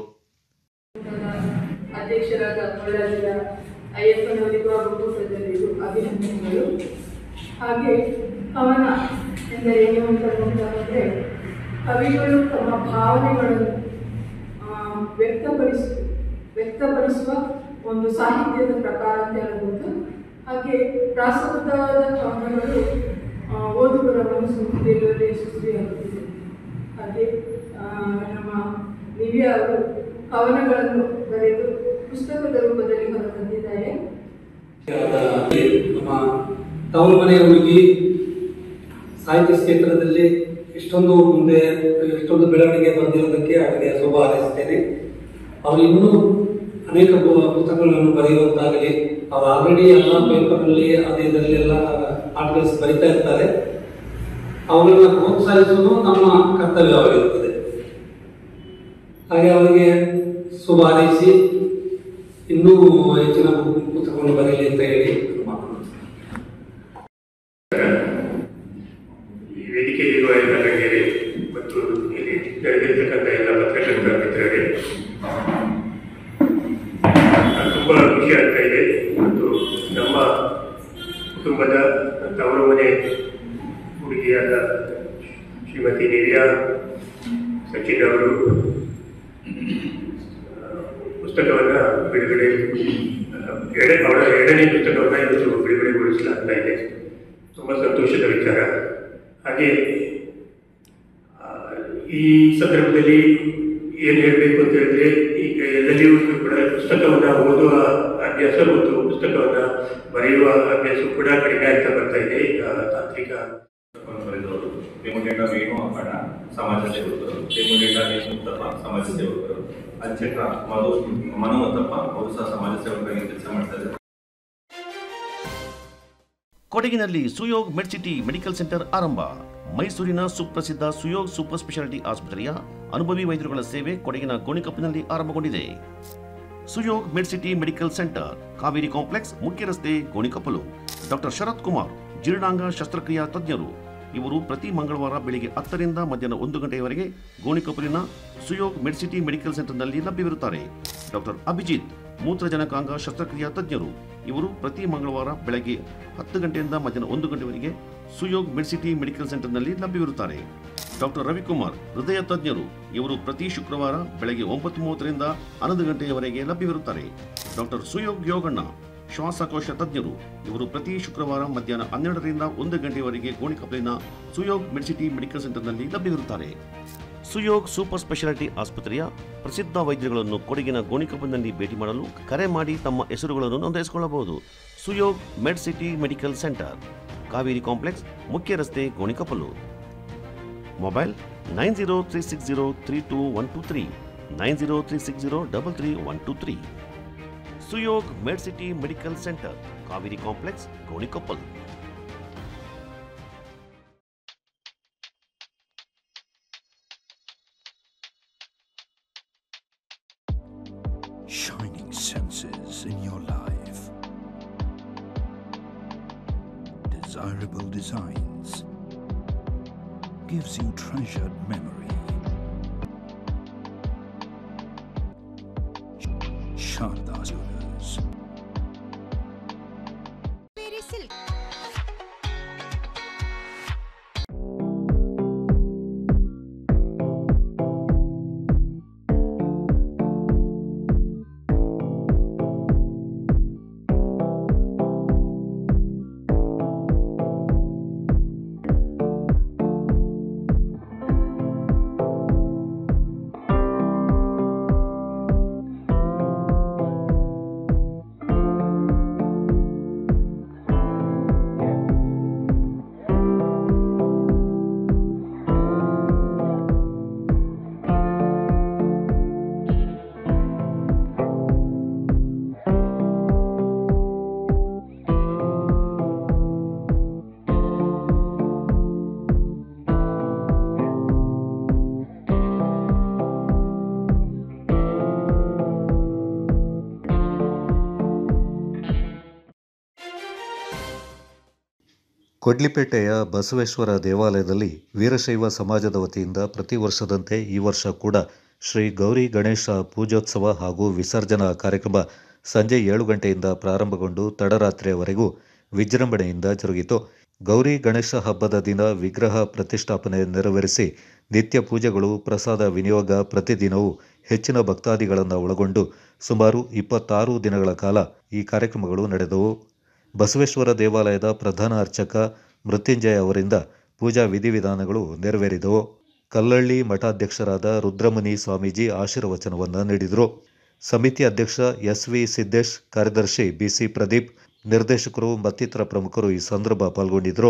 ಅಧ್ಯಕ್ಷರಾದ ಕೊಳ್ಳಲಿನ ಅಯ್ಯಪ್ಪನವರಿಗೂ ಹಾಗೂ ಕೂಟದಲ್ಲಿಗೂ ಅಭಿನಂದನೆಗಳು ಹಾಗೆ ಕವನ ಎಂದರೆ ಏನು ಅಂತ ನೋಡಿದಾದ್ರೆ ಕವಿಗಳು ತಮ್ಮ ಭಾವನೆಗಳನ್ನು ಆ, ವ್ಯಕ್ತಪಡಿಸ ವ್ಯಕ್ತಪಡಿಸುವ ಒಂದು ಸಾಹಿತ್ಯದ ಪ್ರಕಾರ ಅಂತ ಹೇಳ್ಬೋದು ಹಾಗೆ ಪ್ರಾಸಪದವಾದ ಕವನಗಳು ಆ, ಓದುಗರ ಮನಸ್ಸು ದೇವರೇ ಯಶಸ್ವಿಯಾಗುತ್ತಿದೆ ಹಾಗೆ ಆ, ನಮ್ಮ ದಿವ್ಯಾ ಅವರು ಕವನಗಳನ್ನು ಬರೆದು ಪುಸ್ತಕದ ರೂಪದಲ್ಲಿ ಹೊರತಂದಿದ್ದಾರೆ ನಮ್ಮ ತವರು ಮನೆಯ ಹುಡುಗಿ ಸಾಹಿತ್ಯ ಕ್ಷೇತ್ರದಲ್ಲಿ ಇಷ್ಟೊಂದು ಮುಂದೆ ಇಷ್ಟೊಂದು ಬೆಳವಣಿಗೆ ಬಂದಿರೋದಕ್ಕೆ ಅವರಿಗೆ ಶುಭ ಹಾರೈಸುತ್ತೇನೆ ಅವರು ಇನ್ನೂ ಅನೇಕ ಪು- ಪುಸ್ತಕಗಳನ್ನು ಬರೆಯುವಂತಾಗಲಿ ಅವರು ಆಲ್ರೆಡಿ ಎಲ್ಲ ಪೇಪರ್ನಲ್ಲಿ ಅದೇ ಇದರಲ್ಲಿ ಎಲ್ಲ ಆರ್ಟಿಕಲ್ಸ್ ಬರಿತಾ ಇರ್ತಾರೆ ಅವುಗಳನ್ನ ಪ್ರೋತ್ಸಾಹಿಸುವುದು ನಮ್ಮ ಕರ್ತವ್ಯವಾಗಿರುತ್ತದೆ ಹಾಗೆ ಅವರಿಗೆ ಶುಭ ಹಾರೈಸಿ ಇನ್ನೂ ಹೆಚ್ಚಿನ ಪುಸ್ತಕವನ್ನು ಬರೆಯಲಿ ಅಂತ ಹೇಳಿ ಈ ವೇದಿಕೆಯಲ್ಲಿರುವ ಎಲ್ಲ ಗಣ್ಯರೇ ಮತ್ತು ಇಲ್ಲಿ ನಡೆದಿರ್ತಕ್ಕಂಥ ಎಲ್ಲ ಪತ್ರಕರ್ತರ ಮಿತ್ರರೇ ತುಂಬ ಖುಷಿ ಆಗ್ತಾ ಇದೆ ಮತ್ತು ನಮ್ಮ ಕುಟುಂಬದ ತವರು ಮನೆ ಹುಡುಗಿಯಾದ ಶ್ರೀಮತಿ ನಿವ್ಯಾ ಸಚಿನ್ ಅವರು ಪುಸ್ತಕವನ್ನು ಬಿಡುಗಡೆ ಎಡ ಅವರ ಎರಡನೇ ಪುಸ್ತಕವನ್ನು ಇವತ್ತು ಬಿಡುಗಡೆಗೊಳಿಸಲಾಗ್ತಾ ಇದೆ ತುಂಬ ಸಂತೋಷದ ವಿಚಾರ ಹಾಗೆ ಆ, ಈ ಸಂದರ್ಭದಲ್ಲಿ ಏನು ಹೇಳಬೇಕು ಅಂತ ಹೇಳಿದ್ರೆ ಈಗ ಎಲ್ಲರಿಗೂ ಕೂಡ ಪುಸ್ತಕವನ್ನು ಓದುವ ಅಭ್ಯಾಸ ಮತ್ತು ಪುಸ್ತಕವನ್ನು ಬರೆಯುವ ಅಭ್ಯಾಸ ಕೂಡ ಕಡಿಮೆ ಆಗ್ತಾ ಬರ್ತಾ ಇದೆ ಈಗ ತಾಂತ್ರಿಕ ಬರೆದವರು ದೇಮುಂಡೇಟ ವೇಣು ಅಪ್ಪಣ ಸಮಾಜ ಸೇವಕರು ದೇಮುಂಡೇಟ ಯಶವಂತಪ್ಪ ಸಮಾಜ ಸೇವಕರು ಅಧ್ಯಕ್ಷ ಮಧು ಮನೋಮಂತಪ್ಪ ಅವರು ಸಹ ಸಮಾಜ ಸೇವಕರಾಗಿ ಕೆಲಸ ಮಾಡ್ತಾ ಇದ್ದಾರೆ ಕೊಡಗಿನಲ್ಲಿ ಸುಯೋಗ್ ಮೆಡ್ಸಿಟಿ ಮೆಡಿಕಲ್ ಸೆಂಟರ್ ಆರಂಭ ಮೈಸೂರಿನ ಸುಪ್ರಸಿದ್ಧ ಸುಯೋಗ್ ಸೂಪರ್ ಸ್ಪೆಷಾಲಿಟಿ ಆಸ್ಪತ್ರೆಯ ಅನುಭವಿ ವೈದ್ಯರುಗಳ ಸೇವೆ ಕೊಡಗಿನ ಗೋಣಿಕೊಪ್ಪನಲ್ಲಿ ಆರಂಭಗೊಂಡಿದೆ Suyog Medcity medical centre Kaveri complex ಮುಖ್ಯ ರಸ್ತೆ ಗೋಣಿಕೊಪ್ಪಲು ಡಾಕ್ಟರ್ ಶರತ್ ಕುಮಾರ್ ಜೀರ್ಣಾಂಗ ಶಸ್ತ್ರಕ್ರಿಯಾ ತಜ್ಞರು ಇವರು ಪ್ರತಿ ಮಂಗಳವಾರ ಬೆಳಿಗ್ಗೆ ಹತ್ತರಿಂದ ಮಧ್ಯಾಹ್ನ ಒಂದು ಗಂಟೆಯವರೆಗೆ ಗೋಣಿಕೊಪ್ಪಲಿನ ಸುಯೋಗ್ ಮೆಡ್ಸಿಟಿ ಮೆಡಿಕಲ್ ಸೆಂಟರ್ನಲ್ಲಿ ಲಭ್ಯವಿರುತ್ತಾರೆ ಡಾಕ್ಟರ್ ಅಭಿಜಿತ್ ಮೂತ್ರಜನಕಾಂಗ ಶಸ್ತ್ರಕ್ರಿಯಾ ತಜ್ಞರು ಇವರು ಪ್ರತಿ ಮಂಗಳವಾರ ಬೆಳಗ್ಗೆ ಹತ್ತು ಗಂಟೆಯಿಂದ ಮಧ್ಯಾಹ್ನ ಒಂದು ಗಂಟೆವರೆಗೆ ಸುಯೋಗ್ ಮೆಡ್ಸಿಟಿ ಮೆಡಿಕಲ್ ಸೆಂಟರ್ನಲ್ಲಿ ಲಭ್ಯವಿರುತ್ತಾರೆ ಡಾಕ್ಟರ್ ರವಿಕುಮಾರ್ ಹೃದಯ ತಜ್ಞರು ಇವರು ಪ್ರತಿ ಶುಕ್ರವಾರ ಬೆಳಗ್ಗೆ ಒಂಬತ್ತು ಮೂವತ್ತರಿಂದ ಹನ್ನೊಂದು ಗಂಟೆಯವರೆಗೆ ಲಭ್ಯವಿರುತ್ತಾರೆ ಡಾಕ್ಟರ್ ಸುಯೋಗ್ ಯೋಗಣ್ಣ ಶ್ವಾಸಕೋಶ ತಜ್ಞರು ಇವರು ಪ್ರತಿ ಶುಕ್ರವಾರ ಮಧ್ಯಾಹ್ನ ಹನ್ನೆರಡರಿಂದ ಒಂದು ಗಂಟೆಯವರೆಗೆ ಗೋಣಿಕೊಪ್ಪಲಿನ ಸುಯೋಗ್ ಮೆಡಿಸಿಟಿ ಮೆಡಿಕಲ್ ಸೆಂಟರ್ನಲ್ಲಿ ಲಭ್ಯವಿರುತ್ತಾರೆ ಸುಯೋಗ್ ಸೂಪರ್ ಸ್ಪೆಷಾಲಿಟಿ ಆಸ್ಪತ್ರೆಯ ಪ್ರಸಿದ್ಧ ವೈದ್ಯರುಗಳನ್ನು ಕೊಡಗಿನ ಗೋಣಿಕೊಪ್ಪಲಿನಲ್ಲಿ ಭೇಟಿ ಮಾಡಲು ಕರೆ ಮಾಡಿ ತಮ್ಮ ಹೆಸರುಗಳನ್ನು ನೋಂದಾಯಿಸಿಕೊಳ್ಳಬಹುದು Suyog med city medical centre Kaveri complex ಮುಖ್ಯ ರಸ್ತೆ Gonikoppalu mobile nine zero three six zero three two one two three nine zero three six zero double three one two three Suyog med city medical centre Kaveri complex Gonikoppal shining senses in your life. Desirable designs gives you treasured memory. Sharda Jewelers. ಕೊಡ್ಲಿಪೇಟೆಯ ಬಸವೇಶ್ವರ ದೇವಾಲಯದಲ್ಲಿ ವೀರಶೈವ ಸಮಾಜದ ವತಿಯಿಂದ ಪ್ರತಿ ವರ್ಷದಂತೆ ಈ ವರ್ಷ ಕೂಡ ಶ್ರೀ ಗೌರಿ ಗಣೇಶ ಪೂಜೋತ್ಸವ ಹಾಗೂ ವಿಸರ್ಜನಾ ಕಾರ್ಯಕ್ರಮ ಸಂಜೆ ಏಳು ಗಂಟೆಯಿಂದ ಪ್ರಾರಂಭಗೊಂಡು ತಡರಾತ್ರಿಯವರೆಗೂ ವಿಜೃಂಭಣೆಯಿಂದ ಜರುಗಿತು ಗೌರಿ ಗಣೇಶ ಹಬ್ಬದ ದಿನ ವಿಗ್ರಹ ಪ್ರತಿಷ್ಠಾಪನೆ ನೆರವೇರಿಸಿ ನಿತ್ಯ ಪೂಜೆಗಳು ಪ್ರಸಾದ ವಿನಿಯೋಗ ಪ್ರತಿದಿನವೂ ಹೆಚ್ಚಿನ ಭಕ್ತಾದಿಗಳನ್ನು ಒಳಗೊಂಡು ಸುಮಾರು ಇಪ್ಪತ್ತಾರು ದಿನಗಳ ಕಾಲ ಈ ಕಾರ್ಯಕ್ರಮಗಳು ನಡೆದವು ಬಸವೇಶ್ವರ ದೇವಾಲಯದ ಪ್ರಧಾನ ಅರ್ಚಕ ಮೃತ್ಯುಂಜಯ ಅವರಿಂದ ಪೂಜಾ ವಿಧಿವಿಧಾನಗಳು ನೆರವೇರಿದವು ಕಲ್ಲಳ್ಳಿ ಮಠಾಧ್ಯಕ್ಷರಾದ ರುದ್ರಮುನಿ ಸ್ವಾಮೀಜಿ ಆಶೀರ್ವಚನವನ್ನು ನೀಡಿದರು ಸಮಿತಿ ಅಧ್ಯಕ್ಷ ಎಸ್ ವಿ ಸಿದ್ದೇಶ್ ಕಾರ್ಯದರ್ಶಿ ಬಿಸಿ ಪ್ರದೀಪ್ ನಿರ್ದೇಶಕರು ಮತ್ತಿತರ ಪ್ರಮುಖರು ಈ ಸಂದರ್ಭ ಪಾಲ್ಗೊಂಡಿದ್ದರು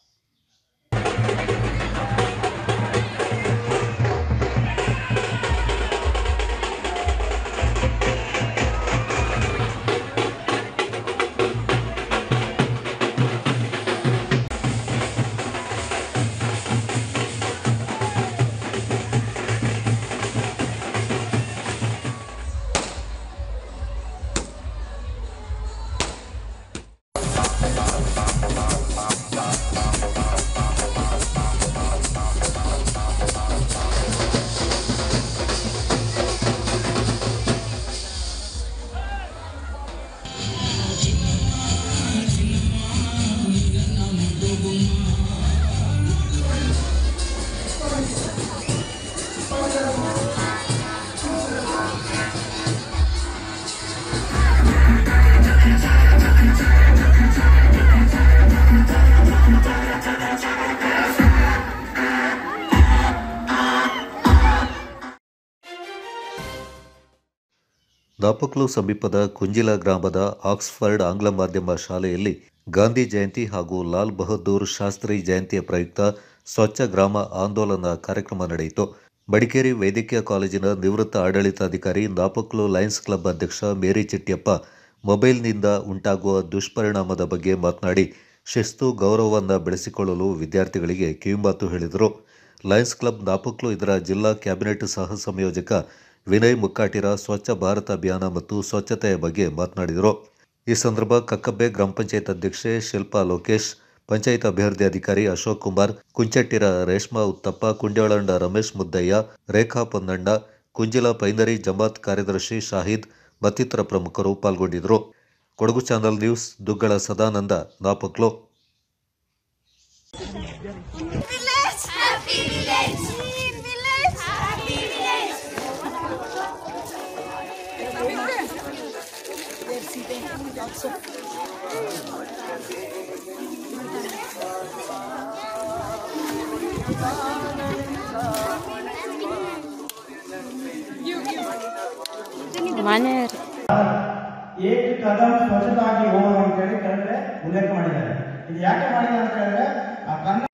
ದಾಪಕ್ಲು ಸಮೀಪದ ಕುಂಜಿಲ ಗ್ರಾಮದ ಆಕ್ಸ್ಫರ್ಡ್ ಆಂಗ್ಲ ಮಾಧ್ಯಮ ಶಾಲೆಯಲ್ಲಿ ಗಾಂಧಿ ಜಯಂತಿ ಹಾಗೂ ಲಾಲ್ ಬಹದ್ದೂರ್ ಶಾಸ್ತ್ರಿ ಜಯಂತಿಯ ಪ್ರಯುಕ್ತ ಸ್ವಚ್ಛ ಗ್ರಾಮ ಆಂದೋಲನ ಕಾರ್ಯಕ್ರಮ ನಡೆಯಿತು ಮಡಿಕೇರಿ ವೈದ್ಯಕೀಯ ಕಾಲೇಜಿನ ನಿವೃತ್ತ ಆಡಳಿತಾಧಿಕಾರಿ ನಾಪಕ್ಲು ಲಯನ್ಸ್ ಕ್ಲಬ್ ಅಧ್ಯಕ್ಷ ಮೇರಿ ಚಿಟ್ಟಿಯಪ್ಪ ಮೊಬೈಲ್ನಿಂದ ಉಂಟಾಗುವ ದುಷ್ಪರಿಣಾಮದ ಬಗ್ಗೆ ಮಾತನಾಡಿ ಶಿಸ್ತು ಗೌರವವನ್ನು ಬೆಳೆಸಿಕೊಳ್ಳಲು ವಿದ್ಯಾರ್ಥಿಗಳಿಗೆ ಕಿವಿಮಾತು ಹೇಳಿದರು ಲಯನ್ಸ್ ಕ್ಲಬ್ ನಾಪಕ್ಲು ಇದರ ಜಿಲ್ಲಾ ಕ್ಯಾಬಿನೆಟ್ ಸಹ ಸಂಯೋಜಕ ವಿನಯ್ ಮುಕ್ಕಾಟಿರ ಸ್ವಚ್ಛ ಭಾರತ ಅಭಿಯಾನ ಮತ್ತು ಸ್ವಚ್ಛತೆಯ ಬಗ್ಗೆ ಮಾತನಾಡಿದರು ಈ ಸಂದರ್ಭ ಕಕ್ಕಬ್ಬೆ ಗ್ರಾಮ ಪಂಚಾಯತ್ ಅಧ್ಯಕ್ಷೆ ಶಿಲ್ಪಾ ಲೋಕೇಶ್ ಪಂಚಾಯತ್ ಅಭಿವೃದ್ಧಿ ಅಧಿಕಾರಿ ಅಶೋಕ್ ಕುಮಾರ್ ಕುಂಚಟ್ಟಿರ ರೇಷ್ಮಾ ಉತ್ತಪ್ಪ ಕುಂಡ್ಯಾಳಂಡ ರಮೇಶ್ ಮುದ್ದಯ್ಯ ರೇಖಾ ಪೊನ್ನಣ್ಣ ಕುಂಜಿಲ ಪೈನರಿ ಜಮಾತ್ ಕಾರ್ಯದರ್ಶಿ ಶಾಹಿದ್ ಮತ್ತಿತರ ಪ್ರಮುಖರು ಪಾಲ್ಗೊಂಡಿದ್ದರು ಕೊಡಗು ಚಾನಲ್ ನ್ಯೂಸ್ ದುಗ್ಗಳ ಸದಾನಂದ ನಾಪಕ್ಲು ಮನೆಯವರು ಏಕ ಕದಂ ಸ್ವಚ್ಛತಾಗಿ ಹೋಗೋಣ ಅಂತೇಳಿ ಕನ್ನಡ ಉಲ್ಲೇಖ ಮಾಡಿದ್ದಾರೆ ಇದು ಯಾಕೆ ಮಾಡಿದ್ದಾರೆ ಅಂತ ಹೇಳಿದ್ರೆ ಆ ಕನ್ನಡ